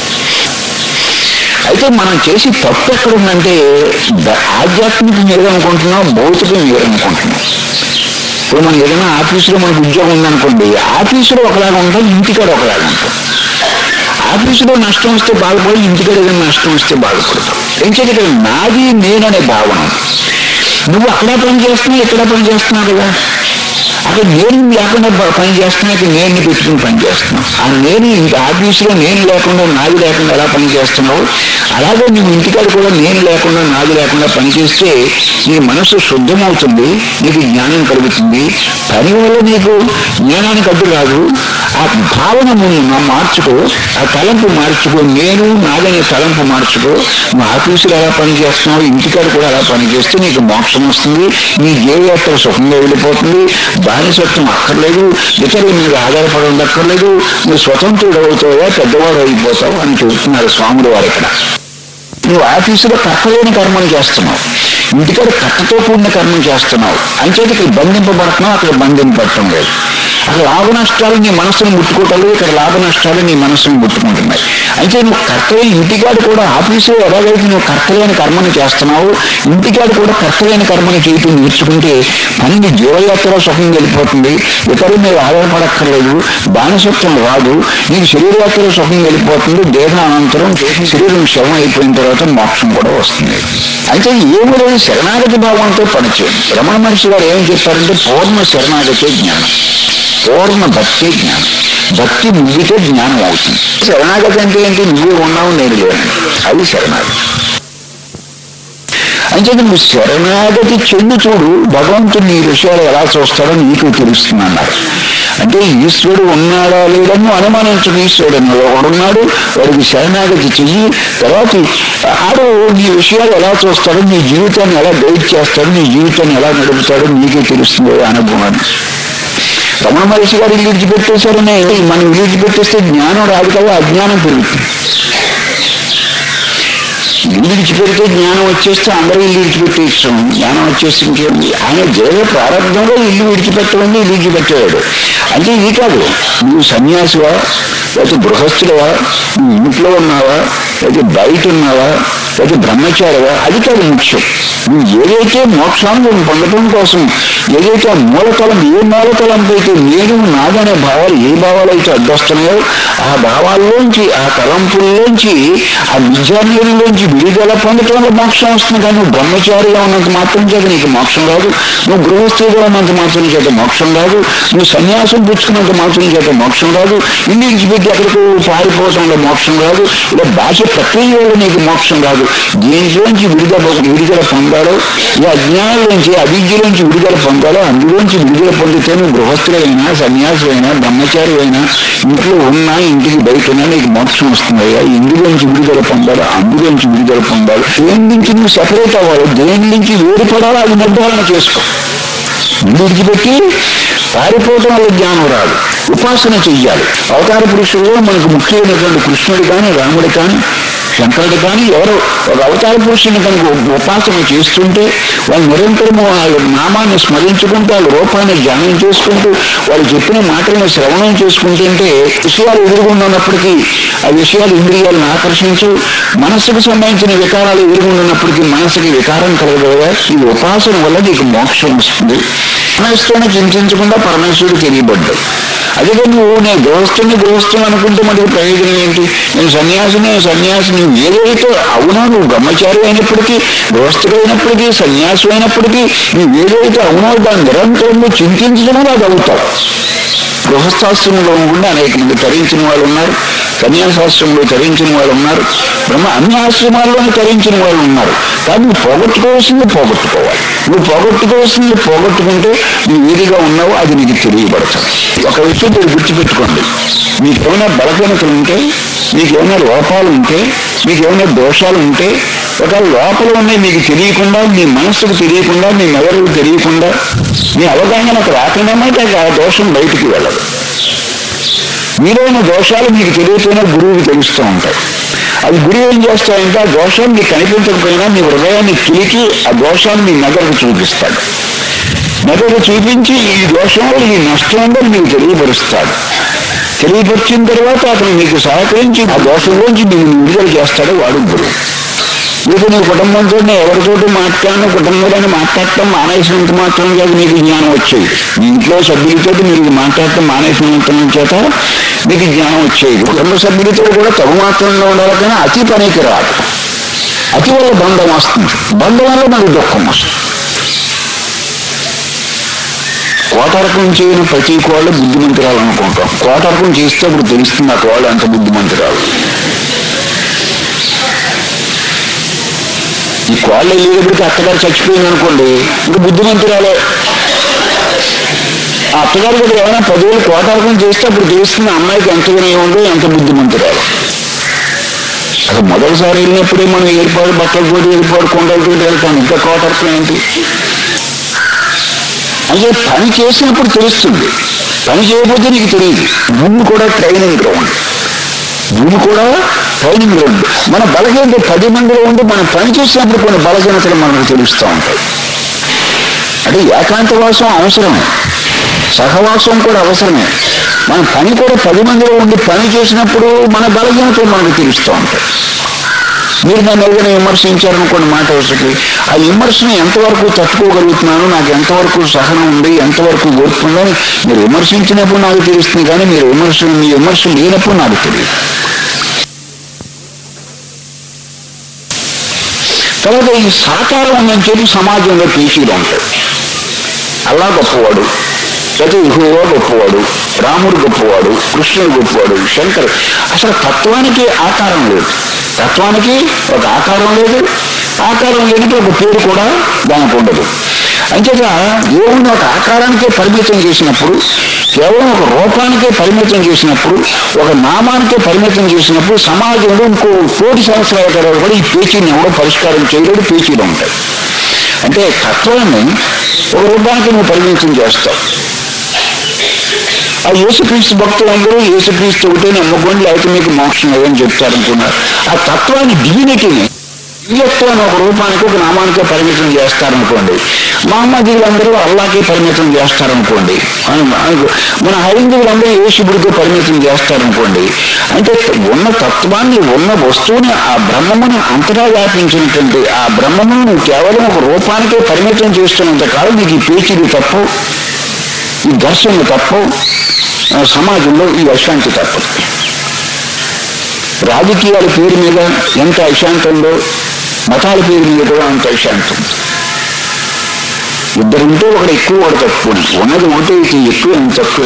అయితే మనం చేసి తప్పు ఎక్కడుందంటే ద- ఆధ్యాత్మికం ఏదనుకుంటున్నాం భౌతికం ఏదనుకుంటున్నాం ఇప్పుడు మనం ఏదైనా ఆఫీసులో మనకు ఉద్యోగం ఉందనుకోండి ఆఫీసులో ఒకలాగా ఉంటాం ఇంటికాడ ఒకలాగా ఉంటాం ఆఫీసులో నష్టం వస్తే బాధపడి ఇంటికి ఏదైనా నష్టం వస్తే బాధపడతాం ఏం చేయాలి ఇక్కడ నాది నేననే భావన నువ్వు అక్కడ పని చేస్తున్నావు ఇక్కడ పని చేస్తున్నావు కదా అక్కడ నేను లేకుండా ప- పని చేస్తున్నా ఇక్కడ నేను పెట్టుకుని పని చేస్తున్నావు ఆ నేను ఇంటి ఆఫీసులో నేను లేకుండా నాది లేకుండా ఎలా పని చేస్తున్నావు అలాగే నువ్వు ఇంటికాడ కూడా నేను లేకుండా నాది లేకుండా పని చేస్తే నీ మనసు శుద్ధమవుతుంది నీకు జ్ఞానం కలుగుతుంది పని వల్ల నీకు జ్ఞానానికి అడ్డు రాదు ఆ భావన నువ్వు మార్చుకో ఆ తలంపు మార్చుకో నేను నాదనే తలంపు మార్చుకో నువ్వు ఆఫీసులో ఎలా పని చేస్తున్నావు ఇంటికాడ కూడా అలా పని చేస్తే నీకు మోక్షం వస్తుంది నీ జీవయాత్ర సుఖంగా వెళ్ళిపోతుంది బానిసత్వం అక్కర్లేదు ఇతరుల మీద ఆధారపడి ఉండక్కర్లేదు నువ్వు స్వతంత్రుడు అవుతావా పెద్దవాడు అయిపోతావు అని చెబుతున్నారు స్వాములు వారు ఇక్కడ నువ్వు ఆఫీసులో కట్టలేని కర్మను చేస్తున్నావు ఇంటికాడ కట్టతో కూడిన కర్మం చేస్తున్నావు అంచేత ఇక్కడ బంధింపబడుతున్నావు అక్కడ బంధింపడటం లేదు అక్కడ లాభ నష్టాలు నీ మనసును ముట్టుకోవటం లేదు ఇక్కడ లాభ నష్టాలు నీ మనసును ముట్టుకుంటున్నాయి అయితే నువ్వు కర్తలే ఇంటికాడ కూడా ఆఫీసులో ఎలాగైతే నువ్వు కర్తలేని కర్మను చేస్తున్నావు ఇంటికాడ కూడా కర్తలేని కర్మను చేయటం నేర్చుకుంటే పని నీ జీవయాత్ర సుఖం వెళ్ళిపోతుంది ఇతరుల మీద ఆధారపడక్కర్లేదు బానిసత్వం రాదు నీకు శరీరయాత్ర సుఖం వెళ్ళిపోతుంది దేహ అనంతరం శరీరం శవం అయిపోయిన తర్వాత మోక్షం కూడా వస్తుంది అయితే ఏమి లేదు శరణాగతి భావంతో పనిచేయండి రమణ మహర్షి గారు ఏం చెప్పారంటే పూర్ణ శరణాగతే జ్ఞానం పూర్ణ భక్తి జ్ఞానం భక్తి నువ్వితే జ్ఞానం అవుతుంది శరణాగతి అంటే ఏంటి నువ్వే ఉన్నావు నేను లేను అది శరణాగతి అంటే నువ్వు శరణాగతి చెంది చూడు భగవంతుడు నీ విషయాలు ఎలా చూస్తాడో నీకు తెలుస్తుంది అన్నారు అంటే ఈశ్వరుడు ఉన్నాడా లేడని అనుమానించడు ఈశ్వరుడు అన్నాడు ఒకడున్నాడు వాడికి శరణాగతి చెయ్యి తర్వాత ఆడు నీ విషయాలు ఎలా చూస్తాడో నీ జీవితాన్ని ఎలా గైడ్ చేస్తాడు నీ జీవితాన్ని ఎలా నడుపుతాడో నీకే తెలుస్తుంది అనుభవాన్ని రమణ మహర్షి గారు ఇల్లు విడిచిపెట్టేశారనే మనం ఇల్లు విడిచిపెట్టేస్తే జ్ఞానం రాదు కదా అజ్ఞానం పెరుగుతుంది ఇల్లు విడిచిపెడితే జ్ఞానం వచ్చేస్తే అందరూ ఇల్లు విడిచిపెట్టేస్తాం జ్ఞానం వచ్చేస్తే ఇంకేంది ఆయన దేవ ప్రారంభంలో ఇల్లు విడిచిపెట్టమని ఇల్లు విడిచిపెట్టేవాడు అంటే ఇది కాదు నువ్వు సన్యాసివా లేకపోతే గృహస్థులవా నువ్వు ఇంట్లో ఉన్నావా లేకపోతే బయట ఉన్నావా లేకపోతే బ్రహ్మచారివా అది కాదు ముఖ్యం నువ్వు ఏదైతే మోక్షాన్ని నువ్వు పొందడం కోసం ఏదైతే ఆ మూలతలం ఏ మూలతలంపై అయితే నేను నాదనే భావాలు ఏ భావాలు అయితే అడ్డొస్తున్నాయో ఆ భావాల్లోంచి ఆ తలంపుల్లోంచి ఆ విద్యార్థుల్లోంచి విడుదల పొందటం వల్ల మోక్షం వస్తుంది కానీ నువ్వు బ్రహ్మచారిగా ఉన్నంత మాత్రం చేత నీకు మోక్షం రాదు నువ్వు గృహస్థిగా ఉన్నంత మాత్రం చేత మోక్షం రాదు నువ్వు సన్యాసం పుచ్చుకున్నంత మాత్రం చేత మోక్షం రాదు ఇల్లు విడిచిపెట్టి ఎక్కడికి పారిపోవటం వల్ల మోక్షం రాదు ఇలా బాహ్య ప్రక్రియ వల్ల నీకు మోక్షం రాదు దేనిలోంచి విడుదల విడుదల పొందాలో ఈ అజ్ఞానంలోంచి అవిద్యలోంచి విడుదల పొందాలో అందులోంచి విడుదల పొందితే నువ్వు గృహస్థులైనా సన్యాసులైనా బ్రహ్మచారి అయినా ఇంట్లో ఉన్నా ఇంటికి బయట ఉన్నా నీకు మోక్షం వస్తుందయ్యా ఇందులోంచి విడుదల పొందాలి అందులోంచి విడుదల పొందాలి దేని నుంచి నువ్వు సెపరేట్ అవ్వాలి దేని నుంచి వేరుపడాలో అది నిర్ధారణ చేసుకో ఇల్లు విడిచిపెట్టి పారిపోవటం వల్ల జ్ఞానం రాదు ఉపాసన చెయ్యాలి అవతార పురుషుల్లో మనకు ముఖ్యమైనటువంటి కృష్ణుడు కానీ రాముడు కానీ శంకరుడు కానీ ఎవరో ఒక అవతార పురుషుని కనుక ఉపాసన చేస్తుంటే వాళ్ళు నిరంతరము వాళ్ళ నామాన్ని స్మరించుకుంటూ వాళ్ళ రూపాన్ని ధ్యానం చేసుకుంటూ వాళ్ళు చెప్పిన మాటలను శ్రవణం చేసుకుంటుంటే విషయాలు ఎదురుగుండా ఉన్నప్పటికీ ఆ విషయాలు ఇంద్రియాలను ఆకర్షించు మనస్సుకు సంబంధించిన వికారాలు ఎదురుగుండా ఉన్నప్పటికీ మనసుకి వికారం కలగదా ఈ ఉపాసన వల్ల నీకు మోక్షం వస్తుంది పరమేశ్వరుని చింతించకుండా పరమేశ్వరుడు తెలియబడ్డాడు అదే నువ్వు నేను గృహస్థుని గృహస్థుని అనుకుంటే మనకి ప్రయోజనం ఏంటి నేను సన్యాసిని సన్యాసిని నువ్వు ఏదైతే అవునో నువ్వు బ్రహ్మచారి అయినప్పటికీ గృహస్థుడు అయినప్పటికీ సన్యాసి అయినప్పటికీ నువ్వు ఏదైతే అవునో దాన్ని నిరంతరం నువ్వు చింతించడం వల్ల అది అవుతావు గృహస్థాశ్రమంలో ఉండి అనేక మంది తరించిన వాళ్ళు ఉన్నారు కన్యాశాస్త్రంలో తరించిన వాళ్ళు ఉన్నారు బ్రహ్మ అన్ని ఆశ్రమాల్లోనే తరించిన వాళ్ళు ఉన్నారు కానీ నువ్వు పోగొట్టుకోవాల్సింది పోగొట్టుకోవాలి నువ్వు పోగొట్టుకోవాల్సింది పోగొట్టుకుంటే నువ్వు ఏదిగా ఉన్నావో అది నీకు తెలియబడతావు ఒక విషయం మీరు గుర్తుపెట్టుకోండి మీకు ఏమైనా బలహీనతలు ఉంటే మీకు ఏమైనా లోపాలు ఉంటే మీకు ఏమైనా దోషాలు ఉంటే ఒక లోపల ఉన్నాయి మీకు తెలియకుండా మీ మనస్సుకు తెలియకుండా మీ మెదడుకు తెలియకుండా మీ అవగాహనకు రాకుండా ఆ దోషం బయటికి వెళ్ళదు మీలోని దోషాలు మీకు తెలియకపోయినా గురువుకి తెలుస్తూ ఉంటాయి అది గురువు ఏం చేస్తాడంటే ఆ దోషం మీకు కనిపించకపోయినా మీ హృదయాన్ని చిలికి ఆ దోషాన్ని మీ మెదడుకు చూపిస్తాడు మెదడు చూపించి ఈ దోషం వల్ల ఈ నష్టం ఉందని మీకు తెలియపరుస్తాడు తెలియపరిచిన తర్వాత అతను మీకు సహకరించి ఆ దోషంలోంచి మీరు విడుదల చేస్తాడు వాడు గురువు నీకు నీ కుటుంబంతో ఎవరితోటి మాట్లాడిన కుటుంబంలోనే మాట్లాడటం మానేసినంత మాత్రం చేత నీకు జ్ఞానం వచ్చేది మీ ఇంట్లో సభ్యులతో మీరు మాట్లాడటం మానేసినంత చేత మీకు జ్ఞానం వచ్చేది కుటుంబ సభ్యులతో కూడా తగు మాత్రంలో ఉండాలి కానీ అతి పనికి రాదు అతి వల్ల బంధం వస్తుంది బంధం వల్ల మనకు దుఃఖం వస్తుంది కోటరకం చేయని ప్రతి కోళ్ళు బుద్ధిమంతురాలు అనుకుంటాం కోటరకం చేస్తే అప్పుడు తెలుస్తుంది ఆ కోళ్ళు ఎంత బుద్ధిమంతురాలు ఈ కోళ్ళు వెళ్ళేటప్పటికి అత్తగారు చచ్చిపోయింది అనుకోండి ఇంకా బుద్ధిమంతురాలే ఆ అత్తగారు కూడా ఏమైనా పదివేలు కోటరకం చేస్తే అప్పుడు తెలుస్తుంది ఆ అమ్మాయికి ఎంత వినయం ఉందో ఎంత బుద్ధిమంతురాలు అసలు మొదటిసారి వెళ్ళినప్పుడే మనం ఏర్పాటు బట్టలు కూడా ఏర్పాటు కొండలతో వెళ్తాం ఇంకా కోటరకం ఏంటి అంటే పని చేసినప్పుడు తెలుస్తుంది పని చేయకపోతే నీకు తెలియదు భూమి కూడా ట్రైనింగ్ గ్రౌండ్ భూమి కూడా ట్రైనింగ్ గ్రౌండ్ మన బలహీనత పది మందిలో ఉండి మనం పని చేసినప్పుడు కొన్ని బలహీనతలు మనకు తెలుస్తూ ఉంటాయి అంటే ఏకాంతవాసం అవసరమే సహవాసం కూడా అవసరమే మన పని కూడా పది మందిలో ఉండి పని చేసినప్పుడు మన బలహీనతలు మనకు తెలుస్తూ ఉంటాయి మీరు నన్ను ఎవరైనా విమర్శించారనుకోండి మాట వరుసకి ఆ విమర్శను ఎంతవరకు తట్టుకోగలుగుతున్నాను నాకు ఎంతవరకు సహనం ఉంది ఎంతవరకు ఓర్పు ఉందని మీరు విమర్శించినప్పుడు నాకు తెలుస్తుంది కానీ మీరు విమర్శ మీ విమర్శ లేనప్పుడు నాకు తెలియదు తర్వాత ఈ సాకారం ఉందని చెప్పి సమాజంలో పీచీలు ఉంటాయి అల్లా గొప్పవాడు లేకపోతే యెహోవా గొప్పవాడు రాముడు గొప్పవాడు కృష్ణుడు గొప్పవాడు శంకర్ అసలు తత్వానికి ఆకారం లేదు తత్వానికి ఒక ఆకారం లేదు ఆకారం లేనప్పుడు ఒక పేరు కూడా దానికి ఉండదు అంచేత దేవుణ్ణి ఒక ఆకారానికే పరిమితం చేసినప్పుడు కేవలం ఒక రూపానికే పరిమితం చేసినప్పుడు ఒక నామానికే పరిమితం చేసినప్పుడు సమాజంలో ఇంకో కోటి సంవత్సరాల తర్వాత కూడా ఈ పేచీని ఎవడో పరిష్కారం చేయలేడు పేచీలు ఉంటాయి అంటే తత్వాన్ని ఒక రూపానికి నువ్వు పరిమితం చేస్తావు ఆ యేసుక్రీస్తు భక్తులందరూ యేసుక్రీస్తు ఒకటే నమ్మకండి లేకపోతే మీకు మోక్షం లేదని చెప్తారనుకున్నారు ఆ తత్వాన్ని డివినిటీని దివ్యత్వాన్ని ఒక రూపానికి ఒక నామానికే పరిమితం చేస్తారనుకోండి మహమ్మదీయులందరూ అల్లాకే పరిమితం చేస్తారనుకోండి అను- అను- మన హైందువులందరూ యేసుడికే పరిమితం చేస్తారనుకోండి అంటే ఉన్న తత్వాన్ని ఉన్న వస్తువుని ఆ బ్రహ్మమును అంతటా వ్యాపించినటువంటి ఆ బ్రహ్మమును నువ్వు కేవలం ఒక రూపానికే పరిమితం చేస్తున్నంత కాలం నీకు ఈ పేచీలు తప్పు ఈ ఘర్షణలు తప్పవు ఆ సమాజంలో ఈ అశాంతి తప్పదు రాజకీయాల పేరు మీద ఎంత అశాంతి ఉందో మతాల పేరు మీద కూడా అంత అశాంతి ఉంది ఇద్దరుంటే ఒకడు ఎక్కువ ఒకడు తక్కువ ఉన్నది ఒకటే ఇది ఎక్కువ అంత తక్కువ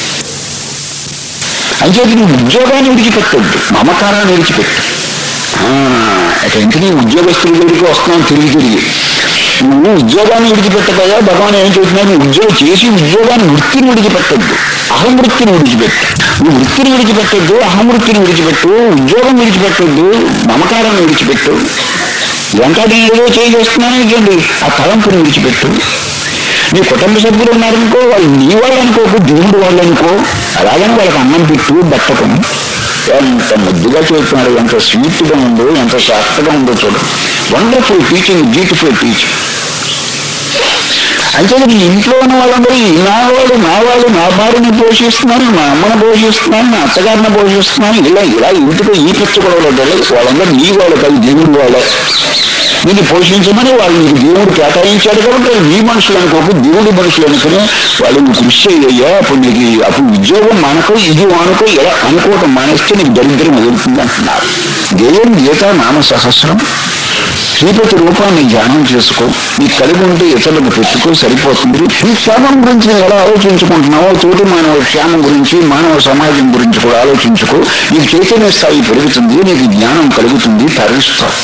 అంచేది నువ్వు ఉద్యోగాన్ని విడిచిపెట్టద్దు మమకారాన్ని విడిచిపెట్టు ఆ, అక్కడ ఇంటికి ఉద్యోగస్తుల దగ్గరికి వస్తున్నాను తిరిగి తిరిగి నువ్వు ఉద్యోగాన్ని విడిచిపెట్టగా భగవాన్ ఏం చెబుతున్నాడు నువ్వు ఉద్యోగం చేసి ఉద్యోగాన్ని వృత్తిని విడిచిపెట్టద్దు అహం వృత్తిని విడిచిపెట్టు నువ్వు వృత్తిని విడిచిపెట్టద్దు అహం వృత్తిని విడిచిపెట్టు ఉద్యోగం విడిచిపెట్టద్దు మమకారాన్ని విడిచిపెట్టు ఎంత నేను ఏదో చేస్తున్నాను ఏంటండి ఆ తలంపుని విడిచిపెట్టు నీ కుటుంబ సభ్యులు ఉన్నారనుకో వాళ్ళు నీ వాళ్ళు అనుకోకు దేవుడు వాళ్ళు అనుకో అలాగని వాళ్ళకి అన్నం పెట్టు బట్టకం ఎంత ముద్దుగా చెబుతున్నారు ఎంత స్వీట్గా ఉందో ఎంత సాఫ్ట్గా ఉందో చూడండి వండర్ఫుల్ టీచింగ్ బ్యూటిఫుల్ టీచింగ్ అయితే నీ ఇంట్లో ఉన్న వాళ్ళందరూ ఈ నా వాళ్ళు నా వాళ్ళు నా భార్యని పోషిస్తున్నాను నా అమ్మని పోషిస్తున్నాను నా అత్తగారిని పోషిస్తున్నాను ఇలా ఇలా ఇంటిలో ఈ పిచ్చ గొడవలు తెలియదు వాళ్ళందరూ నీ వాళ్ళు కాదు దేవుడు వాళ్ళే నిన్ను పోషించమని వాళ్ళు నీకు దేవుడు కేటాయించాడు కాబట్టి వాళ్ళు నీ మనుషులు అనుకోకు దేవుడి మనుషులు అనుకుని వాళ్ళు నువ్వు కృషి చేయయ్యా అప్పుడు నీకు అప్పుడు ఉద్యోగం మనకో ఇది అనుకో ఇలా అనుకోవటం మానేస్తే నీకు దరిద్రం ఎదురుతుంది అంటున్నారు గేయం గీత నామ సహస్రం శ్రీపతి రూపాన్ని ధ్యానం చేసుకో నీకు కలిగి ఉంటే ఇతరులకు పెట్టుకో సరిపోతుంది నీ క్షేమం గురించి నువ్వు ఎలా ఆలోచించుకుంటున్నావో తోటి మానవ క్షేమం గురించి మానవ సమాజం గురించి కూడా ఆలోచించుకో నీకు చైతన్య స్థాయి పెరుగుతుంది నీకు జ్ఞానం కలుగుతుంది తరిస్తావు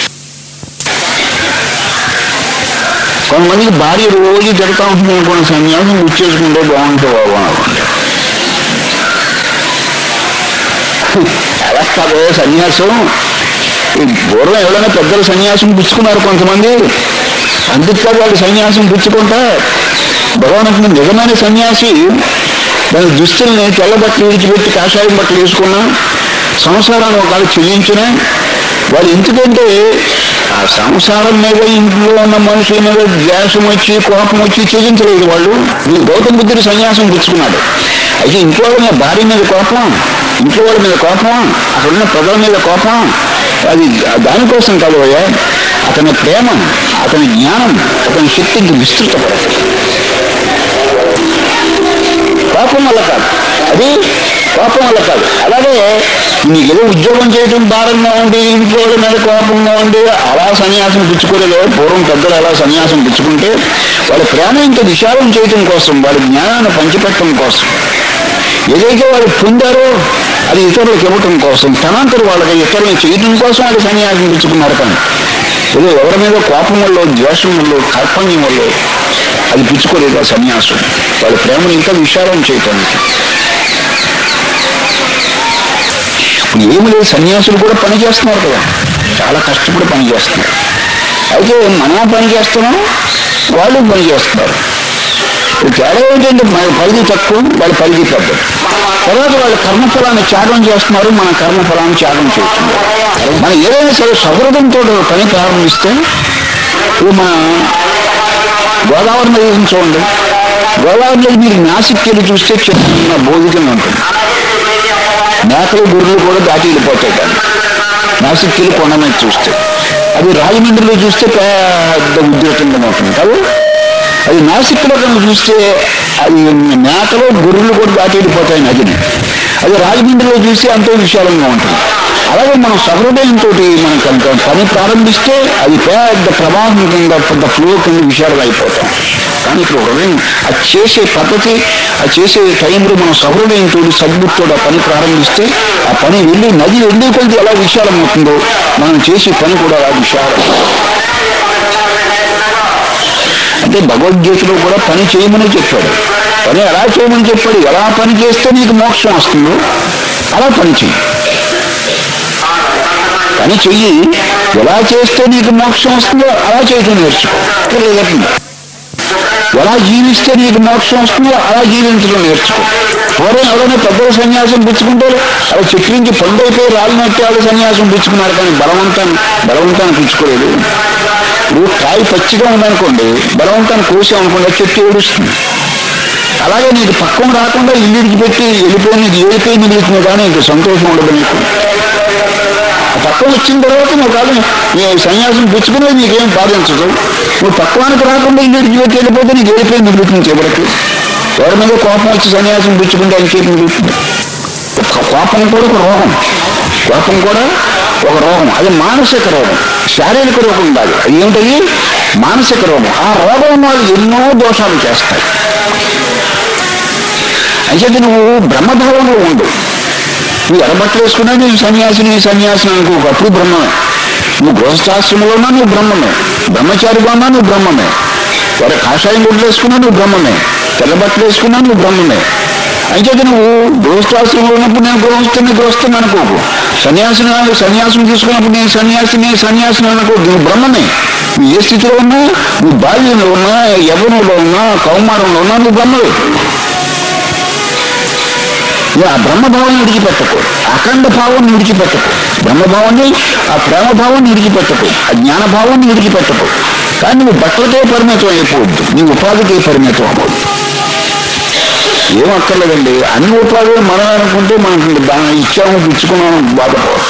కొంతమందికి భార్య రోజు తిడతా ఉంటుంది అనుకోండి సన్యాసం గుర్చేసుకుంటే బాగుంటుంది బాబు అనుకోండి ఎలా కాదు సన్యాసం ఈ పూర్వం ఎవరైనా పెద్దలు సన్యాసం పుచ్చుకున్నారు కొంతమంది అందుకు కాదు వాళ్ళు సన్యాసం పుచ్చుకుంటా భగవానుడు నిజమైన సన్యాసి దాని దుస్తుల్ని తెల్ల బట్టలు విడిచిపెట్టి కాషాయం బట్టలు వేసుకున్నా సంసారాన్ని ఒకళ్ళు చెల్లించిన వాళ్ళు ఎందుకంటే ఆ సంసారం మీద ఇంట్లో ఉన్న మనుషుల మీద ద్వేషం వచ్చి కోపం వచ్చి చెల్లించలేదు వాళ్ళు ఈ గౌతమ బుద్ధుడు సన్యాసం పుచ్చుకున్నాడు అయితే ఇంట్లో వాళ్ళ మీద భార్య మీద కోపం ఇంట్లో వాళ్ళ మీద కోపం అక్కడ ఉన్న ప్రజల మీద కోపం అది దానికోసం కాదయ్యా అతని ప్రేమ అతని జ్ఞానం అతని శక్తికి విస్తృతపడదు కోపం వల్ల కాదు అది కోపం వల్ల కాదు అలాగే నీకు ఏదో ఉద్యోగం చేయడం భారంగా ఉండి ఇంట్లో వాళ్ళ మీద కోపంగా ఉండి అలా సన్యాసం పుచ్చుకోలేదు పూర్వం పెద్దలు అలా సన్యాసం పుచ్చుకుంటే వాళ్ళ ప్రేమ ఇంత విశాలం చేయడం కోసం వాళ్ళ జ్ఞానాన్ని పంచిపెట్టడం కోసం ఏదైతే వాళ్ళు పొందారో అది ఇతరులకు ఇవ్వటం కోసం తనంతరు వాళ్ళకి ఇతరులను చేయడం కోసం వాళ్ళు సన్యాసం పుచ్చుకున్నారు కానీ ఏదో ఎవరి మీద కోపం వల్ల ద్వేషం వల్ల కార్పణ్యం వల్ల అది పుచ్చుకోలేదు ఆ సన్యాసం వాళ్ళ ప్రేమను ఇంకా విశాలం చేయటానికి ఇప్పుడు ఏమి లేదు సన్యాసులు కూడా పని చేస్తున్నారు కదా చాలా కష్టపడి పని చేస్తున్నారు అయితే మనం పని చేస్తున్నాం వాళ్ళు పని చేస్తున్నారు ఇప్పుడు తేడా ఏంటంటే మన పరిధి తక్కువ వాళ్ళ పరిధి పెద్ద తర్వాత వాళ్ళ కర్మఫలాన్ని త్యాగం చేస్తున్నారు మన కర్మఫలాన్ని త్యాగం చేస్తున్నారు మనం ఏదైనా సరే సౌహృదంతో పని ప్రారంభిస్తే ఇప్పుడు మన గోదావరి నది చూడండి గోదావరి నది మీరు నాసిక్ వెళ్ళి చూస్తే చిన్న బోధికం ఉంటుంది మేకలు గుర్రెలు కూడా దాటి వెళ్ళిపోతాయి కానీ నాసిక్ వెళ్ళి కొండ మీద చూస్తే అది రాజమండ్రిలో చూస్తే పెద్ద ఉద్యోగంగా ఉంటుంది కాదు అది నాసిక్లో కనుక చూస్తే అది మేకలు గొర్రెలు కూడా దాటి వెళ్ళిపోతాయి నదిని అది రాజమండ్రిలో చూస్తే ఎంతో విశాలంగా ఉంటుంది అలాగే మనం సహృదయంతో మనం కనుక పని ప్రారంభిస్తే అది పెద్ద ప్రవాహం కింద పెద్ద ఫ్లో కింద విశాలం అయిపోతాం కానీ ఇక్కడ హృదయం అది చేసే పద్ధతి అది చేసే టైంలో మనం సహృదయంతో సద్బుద్ధితో ఆ పని ప్రారంభిస్తే ఆ పని వెళ్ళి నది వెళ్ళే కొద్ది ఎలా విశాలం అవుతుందో మనం చేసే పని కూడా అలా విశాలం అంటే భగవద్గీతలో కూడా పని చేయమని చెప్పాడు పని ఎలా చేయమని చెప్పాడు ఎలా పని చేస్తే నీకు మోక్షం వస్తుందో అలా పని చెయ్యి పని చెయ్యి ఎలా చేస్తే నీకు మోక్షం వస్తుందో అలా చేయటం నేర్చుకో లేదండి ఎలా జీవిస్తే నీకు మోక్షం వస్తుందో అలా జీవించడం నేర్చుకో పూర్వం ఎవరైనా పెద్దల సన్యాసం పుచ్చుకుంటారు అలా చెట్టు నుంచి పండు అయిపోయి రాలినట్టు వాళ్ళు సన్యాసం పుచ్చుకున్నారు కానీ బలవంతాన్ని బలవంతాన్ని పుచ్చుకోలేదు ఇప్పుడు కాయ పచ్చిగా ఉందనుకోండి బలవంతాన్ని కోసామనుకోండి ఆ చెట్టు ఏడుస్తుంది అలాగే నీకు పక్కన రాకుండా ఇల్లు విడిచిపెట్టి వెళ్ళిపోయి నీకు ఏడిపోయి మిగులుతుంది కానీ ఇంక సంతోషం ఉండదు నీకు ఆ పక్కన వచ్చిన తర్వాత నువ్వు కాదు నీ సన్యాసం పుచ్చుకునేది నీకేం బాధించదు నువ్వు పక్వానికి రాకుండా ఇల్లు విడిచిపెట్టి వెళ్ళిపోతే నీకు ఏడిపోయి మిగులుతుంది చివరికి ఎవరి మీద కోపం వచ్చి సన్యాసం పుచ్చుకుంటే ఇంకేం మిగులుతుంది కో- కోపం కూడా ఒక రోగం కోపం కూడా ఒక రోగం అది మానసిక రోగం శారీరక రోగం కాదు అది ఏమిటది మానసిక రోగం ఆ రోగం ఉన్న వాళ్ళు ఎన్నో దోషాలు చేస్తాయి అయితే నువ్వు బ్రహ్మభావంలో ఉండు నువ్వు ఎర్రబట్టలు వేసుకున్నా నేను సన్యాసిని సన్యాసిని అనుకో అప్పుడు బ్రహ్మమే నువ్వు గృహస్థాశ్రమంలో ఉన్నా నువ్వు బ్రహ్మమే బ్రహ్మచారిగా ఉన్నా నువ్వు బ్రహ్మమే ఎవరు కాషాయం గుడ్లు వేసుకున్నా నువ్వు బ్రహ్మమే తెల్ల బట్టలు వేసుకున్నా నువ్వు బ్రహ్మమే అయితే నువ్వు గృహస్థాశ్రమంలో ఉన్నప్పుడు నేను గృహస్థుని గృహస్థుని అనుకోకు సన్యాసిని సన్యాసం తీసుకున్నప్పుడు నేను సన్యాసిని సన్యాసిని అనుకో నువ్వు బ్రహ్మమే నువ్వు ఏ స్థితిలో ఉన్నా నువ్వు బాల్యంలో ఉన్నా యవ్వనంలో ఉన్నా కౌమారంలో ఉన్నా నువ్వు బ్రహ్మవే నువ్వు ఆ బ్రహ్మభావాన్ని విడిచిపెట్టకు అఖండ భావాన్ని విడిచిపెట్టకు బ్రహ్మభావాన్ని ఆ ప్రేమభావాన్ని విడిచిపెట్టకు ఆ జ్ఞానభావాన్ని విడిచిపెట్టకు కానీ నువ్వు బట్టలకే పరిమితం అయిపోవద్దు నీ ఉపాధికే పరిమితం అవ్వద్దు ఏం అక్కర్లేదండి అన్ని ఉపాధులు మనం అనుకుంటే మనకి దాన్ని ఇచ్చాము పుచ్చుకున్నాము బాధపడదు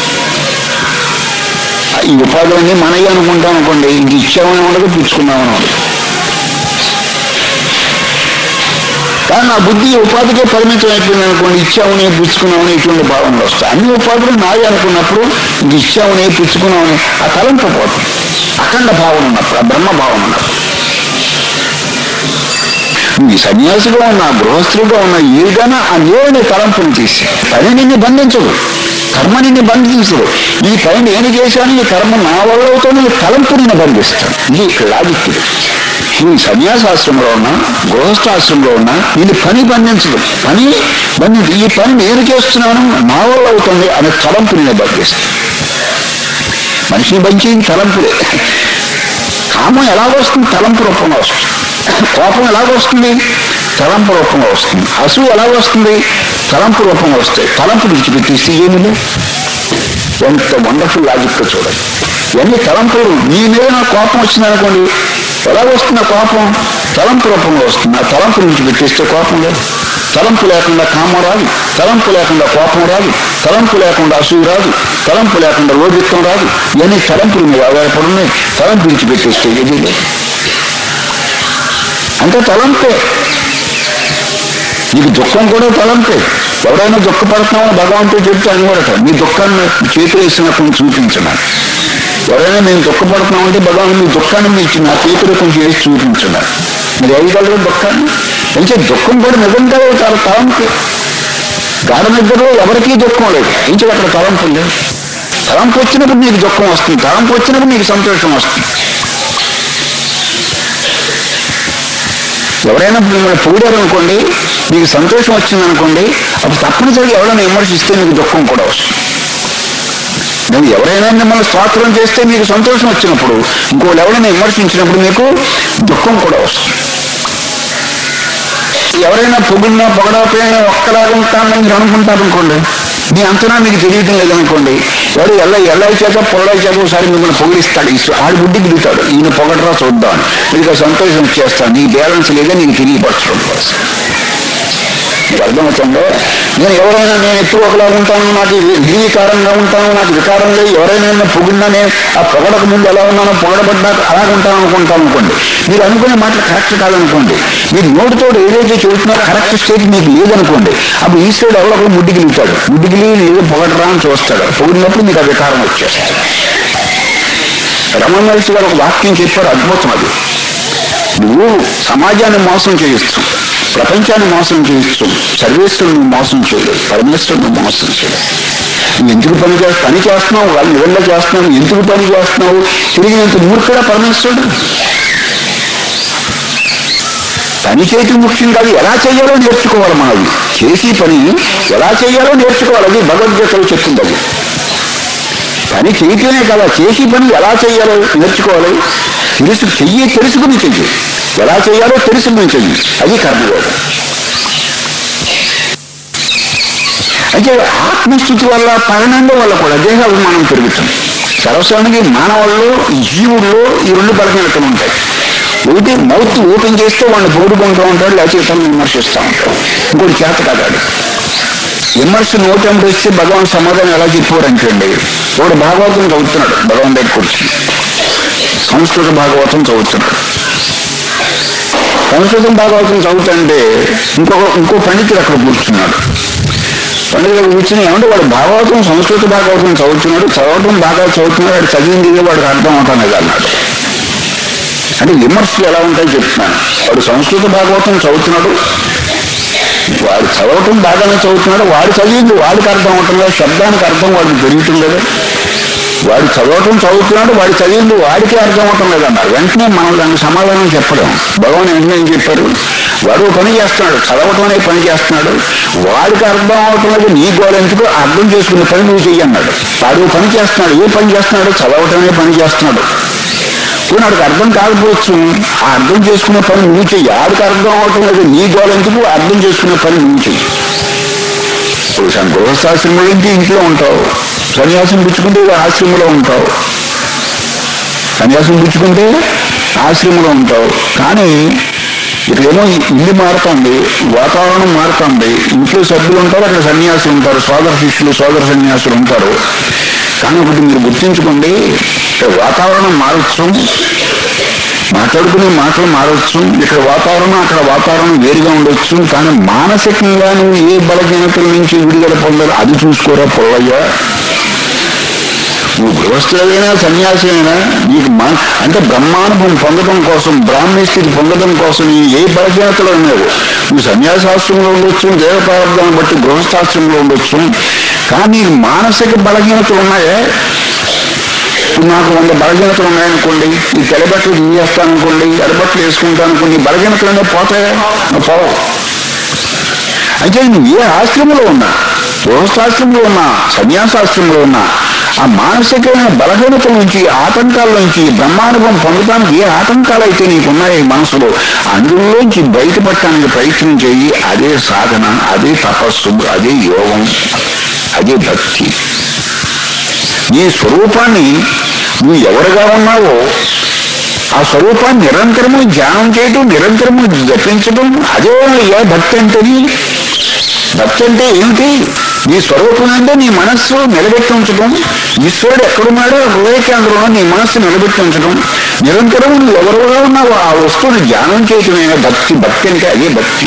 ఈ ఉపాధులన్నీ మనయ్య అనుకుంటాం అనుకోండి ఇంక ఇచ్చామని ఉండదు పుచ్చుకున్నామని ఉండదు కానీ నా బుద్ధి ఈ ఉపాధికే పరిమితం అయిపోయింది అనుకోండి ఇచ్చామని పుచ్చుకున్నామని ఇటువంటి భావనలు వస్తాయి అన్ని ఉపాధులు నాయి అనుకున్నప్పుడు ఇంక ఇచ్చామని పుచ్చుకున్నామని ఆ తలంపు పోతుంది అఖండ భావన ఉన్నప్పుడు ఆ బ్రహ్మ భావన ఉన్నప్పుడు నువ్వు ఈ సన్యాసిగా ఉన్న గృహస్థులుగా ఉన్న ఏదైనా ఆ నేరుని తలంపుని తీసి పని నిన్ను బంధించదు కర్మ నిన్ను బంధించదు ఈ పని నేను చేశాను ఈ కర్మ నా వల్ల అవుతుంది ఈ తలంపు నిన్ను బంధిస్తాను ఇది ఇక్కడ లాజిక్ ఇది నువ్వు ఈ సన్యాసాశ్రమంలో ఉన్నా గృహస్థాశ్రమంలో ఉన్నా ఇది పని బంధించదు పని బంధించదు ఈ పని నేను చేస్తున్నాను నా వల్ల అవుతుంది అనే తలంపు నిన్ను బంధిస్తుంది మనిషిని బంచేది తలంపులే కామం ఎలా వస్తుంది తలంపు రూపంలో వస్తుంది కోపం ఎలా వస్తుంది తలంపు రూపంలో వస్తుంది అసలు ఎలా వస్తుంది తలంపు రూపంలో వస్తాయి తలంపు విడిచిపెట్టేసి ఏమి లేవు ఎంత వండర్ఫుల్ లాజిక్తో చూడండి ఇవన్నీ తలంపులు నీ మీద నాకు కోపం వచ్చింది అనుకోండి ఎలా వస్తుంది ఆ కోపం తలంపు రూపంలో వస్తుంది ఆ తలంపు విడిచిపెట్టేస్తే కోపం లేదు తలంపు లేకుండా కామం రాదు తలంపు లేకుండా కోపం రాదు తలంపు లేకుండా అసూయ రాదు తలంపు లేకుండా లోభిత్వం రాదు ఇవన్నీ తలంపులు మీద ఆధారపడున్నాయి తలంపు విడిచిపెట్టేస్తే ఏది లేదు అంటే తలంపే నీకు దుఃఖం కూడా తలంపే ఎవరైనా దుఃఖపడుతున్నామని భగవంతుడు చెప్తే అని కూడా మీ దుఃఖాన్ని చేతులు వేసినప్పుడు చూపించడం ఎవరైనా మేము దుఃఖపడుతున్నామంటే భగవాన్ మీ దుఃఖాన్ని మీ నా చేతులు కొంచెం వేసి చూపించడం మీరు వేయగలరు దుఃఖాన్ని అంటే దుఃఖం కూడా నిజంగా చాలా తలంపు గాఢ నిద్రలో ఎవరికీ దుఃఖం లేదు ఇంచి అక్కడ తలంపు లేదు తలంపు వచ్చినప్పుడు నీకు దుఃఖం వస్తుంది తలంపు వచ్చినప్పుడు నీకు సంతోషం వస్తుంది ఎవరైనా మిమ్మల్ని పొగిడారు అనుకోండి మీకు సంతోషం వచ్చింది అనుకోండి అప్పుడు తప్పనిసరిగా ఎవరైనా విమర్శిస్తే మీకు దుఃఖం కూడా వస్తుంది నేను ఎవరైనా మిమ్మల్ని స్తోత్రం చేస్తే మీకు సంతోషం వచ్చినప్పుడు ఇంకోళ్ళు ఎవరైనా విమర్శించినప్పుడు మీకు దుఃఖం కూడా వస్తుంది ఎవరైనా పొగిడినా పొగడకపోయినా ఒక్కలాగా ఉంటానని మీరు అనుకుంటారు అనుకోండి మీ అంతనా మీకు తెలియటం లేదనుకోండి ఎవడు ఎల్ల ఎల్లై చేత పొగడై చేత ఒకసారి మిమ్మల్ని పొగిడిస్తాడు ఈ ఆడి బుద్ధి దిగుతాడు ఈయన పొగడరా చూద్దాం మీకు ఆ సంతోషం వచ్చేస్తాను నీ బ్యాలెన్స్ లేదా నీకు తెలియపరచడం కోసం మీకు అర్థమవుతుందో నేను ఎవరైనా నేను ఎప్పుడు ఒకలాగా ఉంటాను నాకు నిర్వీకారంగా ఉంటాను నాకు వికారం లేదు ఎవరైనా నన్ను పొగిడినా నేను ఆ పొగడక ముందు ఎలా ఉన్నానో పొగడబడ్డాక అలాగ ఉంటాను అనుకుంటాను అనుకోండి మీరు అనుకునే మాటలు కరెక్ట్ కాదనుకోండి మీరు నోటితో ఏదైతే చెబుతున్నారో కరెక్ట్ స్టేజ్ మీకు లేదనుకోండి అప్పుడు ఈశ్వరుడు ఎవరో ఒకరు ముడ్డిగిలుతాడు ముడ్డిగిలి ఏదో పొగడరా అని చూస్తాడు పొగిడినప్పుడు మీకు ఆ వికారం వచ్చేస్తాడు రమణ మహర్షి గారు ఒక వాక్యం చెప్పారు అద్భుతం అది నువ్వు సమాజాన్ని మోసం చేయొచ్చు ప్రపంచాన్ని మోసం చేయొచ్చు సర్వేశ్వరుని మోసం చేయలేదు పరమేశ్వరుని మోసం చేయలేదు నువ్వు ఎందుకు పని చేస్తా పని చేస్తున్నావు వాళ్ళు నివల్ల చేస్తున్నావు ఎందుకు పని చేస్తున్నావు తిరిగినంత మూర్ఖుడా పరమేశ్వరుడు పని చేయటం ముఖ్యం కాదు ఎలా చేయాలో నేర్చుకోవాలి మనది చేసి పని ఎలా చేయాలో నేర్చుకోవాలి అది భగవద్గీతలో చెప్తుంది అది పని చేయటమే కదా చేసి పని ఎలా చేయాలో నేర్చుకోవాలి తెలుసు చెయ్యి తెలుసుకుని చెయ్యి ఎలా చేయాలో తెలుసుకుని చెయ్యి అది కర్మయోగం అయితే ఆత్మస్థితి వల్ల పరిణామం వల్ల కూడా దేహ అభిమానం పెరుగుతుంది సర్వస్వానికి మానవుల్లో జీవుల్లో ఈ రెండు బలహీనతలు ఉంటాయి ఒకటి మౌత్ ఓపెన్ చేస్తే వాడిని పొగుడుకుంటూ ఉంటాడు లేకపోతే ఇతరులను విమర్శిస్తూ ఉంటాడు ఇంకోటి చేత కదాడు విమర్శ నోటంటే వస్తే భగవాన్ సమాధానం ఎలా చెప్పారంటండి ఒకడు భాగవతం చదువుతున్నాడు భగవాన్ దగ్గర కూర్చుని సంస్కృత భాగవతం చదువుతున్నాడు సంస్కృతం భాగవతం చదువుతుంటే ఇంకొక ఇంకో పండితుడు అక్కడ కూర్చున్నాడు పండితుడు కూర్చుని ఏమంటే వాడు భాగవతం సంస్కృత భాగవతం చదువుతున్నాడు చదవటం బాగా చదువుతున్నాడు వాడు చదివింది వాడికి అర్థం అవుతాను కదా అన్నాడు అంటే విమర్శలు ఎలా ఉంటాయో చెప్తున్నాను వాడు సంస్కృత భాగవతం చదువుతున్నాడు వాడు చదవటం బాగానే చదువుతున్నాడు వాడు చదివింది వాడికి అర్థం అవుతుంది శబ్దానికి అర్థం వాడికి పెరుగుతుంది కదా వాడు చదవటం చదువుతున్నాడు వాడు చదివింది వాడికి అర్థం అవటం లేదన్నారు వెంటనే మనం దానికి సమాధానం చెప్పడం భగవాన్ వెంటనే ఏం చెప్పారు వాడు ఓ పని చేస్తున్నాడు చదవటం అనే పని చేస్తున్నాడు వాడికి అర్థం అవటం లేదు నీ గోడ ఎందుకు అర్థం చేసుకునే పని నువ్వు చెయ్యి అన్నాడు వాడు ఓ పని చేస్తున్నాడు ఏ పని చేస్తున్నాడు చదవటమే పని చేస్తున్నాడు పోనీ వాడికి అర్థం కాకపోవచ్చు ఆ అర్థం చేసుకునే పని నువ్వు చెయ్యి ఆడికి అర్థం అవటం లేదు నీ గోడ ఎందుకు అర్థం చేసుకునే పని నువ్వు చెయ్యి ఇప్పుడు సం- గృహస్థాశ్రమం ఏంటి ఇంట్లో ఉంటావు సన్యాసం పుచ్చుకుంటే ఆశ్రమంలో ఉంటావు సన్యాసం పుచ్చుకుంటే ఆశ్రమంలో ఉంటావు కానీ ఇక్కడేమో ఇల్లు మారుతుంది వాతావరణం మారుతుంది ఇంట్లో సభ్యులు ఉంటారు అక్కడ సన్యాసులు ఉంటారు సోదర శిష్యులు సోదర సన్యాసులు ఉంటారు కానీ ఒకటి మీరు గుర్తించుకోండి ఇక్కడ వాతావరణం మారచ్చు మాట్లాడుకునే మాటలు మారవచ్చు ఇక్కడ వాతావరణం అక్కడ వాతావరణం వేరుగా ఉండొచ్చు కానీ మానసికంగా నువ్వు ఏ బలహీనతల నుంచి విడుదల పొందాలో అది చూసుకోరా పొల్లయ్యా నువ్వు గృహస్థులైనా సన్యాసి అయినా నీకు మా అంటే బ్రహ్మానుభవం పొందడం కోసం బ్రాహ్మణ స్థితి పొందడం కోసం నీ ఏ బలహీనతలు ఉన్నావు నువ్వు సన్యాసాశ్రమంలో ఉండొచ్చు దేవ ప్రారంభాన్ని బట్టి గృహస్థాశ్రమంలో ఉండొచ్చు కానీ నీకు మానసిక బలహీనతలు ఉన్నాయే ఇప్పుడు నాకు వంద బలహీనతలు ఉన్నాయనుకోండి ఈ తెల్లబట్టలు తీయేస్తాను అనుకోండి ఎడబట్టలు వేసుకుంటాను అనుకోండి ఈ బలహీనతలు అనేవి పోతాయా పోవు అయితే నువ్వు ఏ ఆశ్రమంలో ఉన్నా గృహస్థాశ్రమంలో ఉన్నా సన్యాసాశ్రమంలో ఉన్నా ఆ మానసికమైన బలహీనతల నుంచి ఆటంకాల నుంచి బ్రహ్మానుభవం పొందడానికి ఏ ఆటంకాలు అయితే నీకున్నాయి ఈ మనసులో అందులోంచి బయటపడటానికి ప్రయత్నం చేయి అదే సాధన అదే తపస్సు అదే యోగం అదే భక్తి నీ స్వరూపాన్ని నువ్వు ఎవరుగా ఉన్నావో ఆ స్వరూపాన్ని నిరంతరము ధ్యానం చేయటం నిరంతరము జపించడం అదే ఏ భక్తి అంటేని భక్తి అంటే ఏమిటి నీ స్వరూపం అంటే నీ మనస్సు నిలబెట్టి ఉంచడం ఈశ్వరుడు ఎక్కడున్నాడో హృదయ కేంద్రంలో నీ మనస్సు నిలబెట్టి ఉంచడం నిరంతరం నువ్వు ఎవరుగా ఉన్నావు ఆ వస్తువుని ధ్యానం చేయటమే భక్తి భక్తి అంటే అదే భక్తి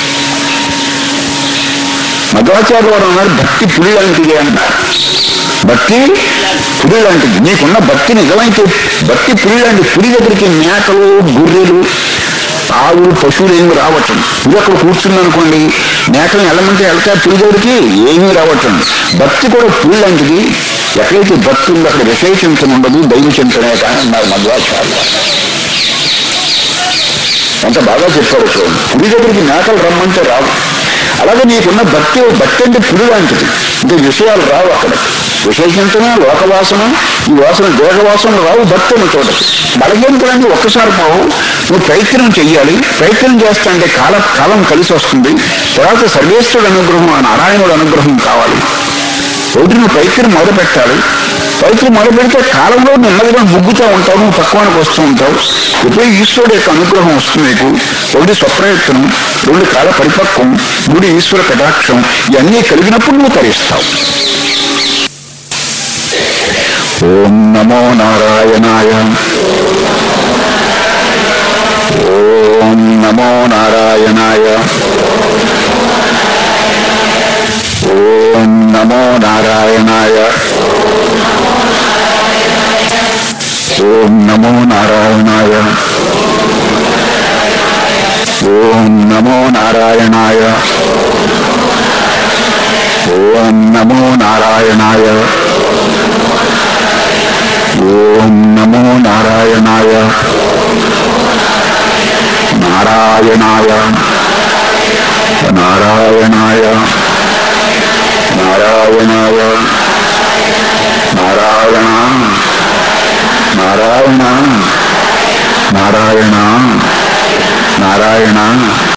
మధ్వాచార్య వారు అన్నారు భక్తి పులి లాంటిది అన్నారు భక్తి పులి లాంటిది నీకున్న భక్తి నిజమైతే భక్తి పులి లాంటి పులి దగ్గరికి మేకలు గొర్రెలు ఆవులు పశువులు ఏమి రావటం పులి అక్కడ కూర్చుంది అనుకోండి మేకలను వెళ్ళమంటే వెళ్తా పులి దగ్గరికి ఏమీ రావటం భక్తి కూడా పులి లాంటిది ఎక్కడైతే భక్తి ఉందో అక్కడ విషయ చింతన ఉండదు దైవ చింతనే కానీ అన్నారు మధ్వాచార్య ఎంత బాగా చెప్పారు చూడండి పులి దగ్గరికి మేకలు రమ్మంటే రావు అలాగే నీకున్న భక్తి భక్తి అంటే పులి లాంటిది ఇంకా విషయాలు రావు అక్కడ విశేషించమే లోకవాసన ఈ వాసన దేహవాసన రావు భక్తి ఉన్న చోటకి బలహీనతలన్నీ ఒక్కసారి పోవు నువ్వు ప్రయత్నం చెయ్యాలి ప్రయత్నం చేస్తా అంటే కాల కాలం కలిసి వస్తుంది తర్వాత సర్వేశ్వరుడు అనుగ్రహం ఆ నారాయణుడు అనుగ్రహం కావాలి ఒకటి నువ్వు ప్రయత్నం మొదలు పెట్టాలి ప్రయత్నం మొదలు పెడితే కాలంలో నెమ్మదిగా ముగ్గుతూ ఉంటావు నువ్వు పక్వానికి వస్తూ ఉంటావు ఎప్పుడూ ఈశ్వరుడు యొక్క అనుగ్రహం వస్తుంది నీకు ఒకటి స్వప్రయత్నం రెండు కాల పరిపక్వం మూడు ఈశ్వర కటాక్షం ఇవన్నీ కలిగినప్పుడు నువ్వు తరిస్తావు ఓం నమో నారాయణాయ ఓం నమో నారాయణాయ ఓం నమో నారాయణాయ ఓం నమో నారాయణాయ ఓం నమో నారాయణాయ ఓం నమో నారాయణాయ ఓం నమో నారాయణాయ నారాయణాయ నారాయణాయ నారాయణాయ నారాయణ నారాయణ నారాయణ నారాయణ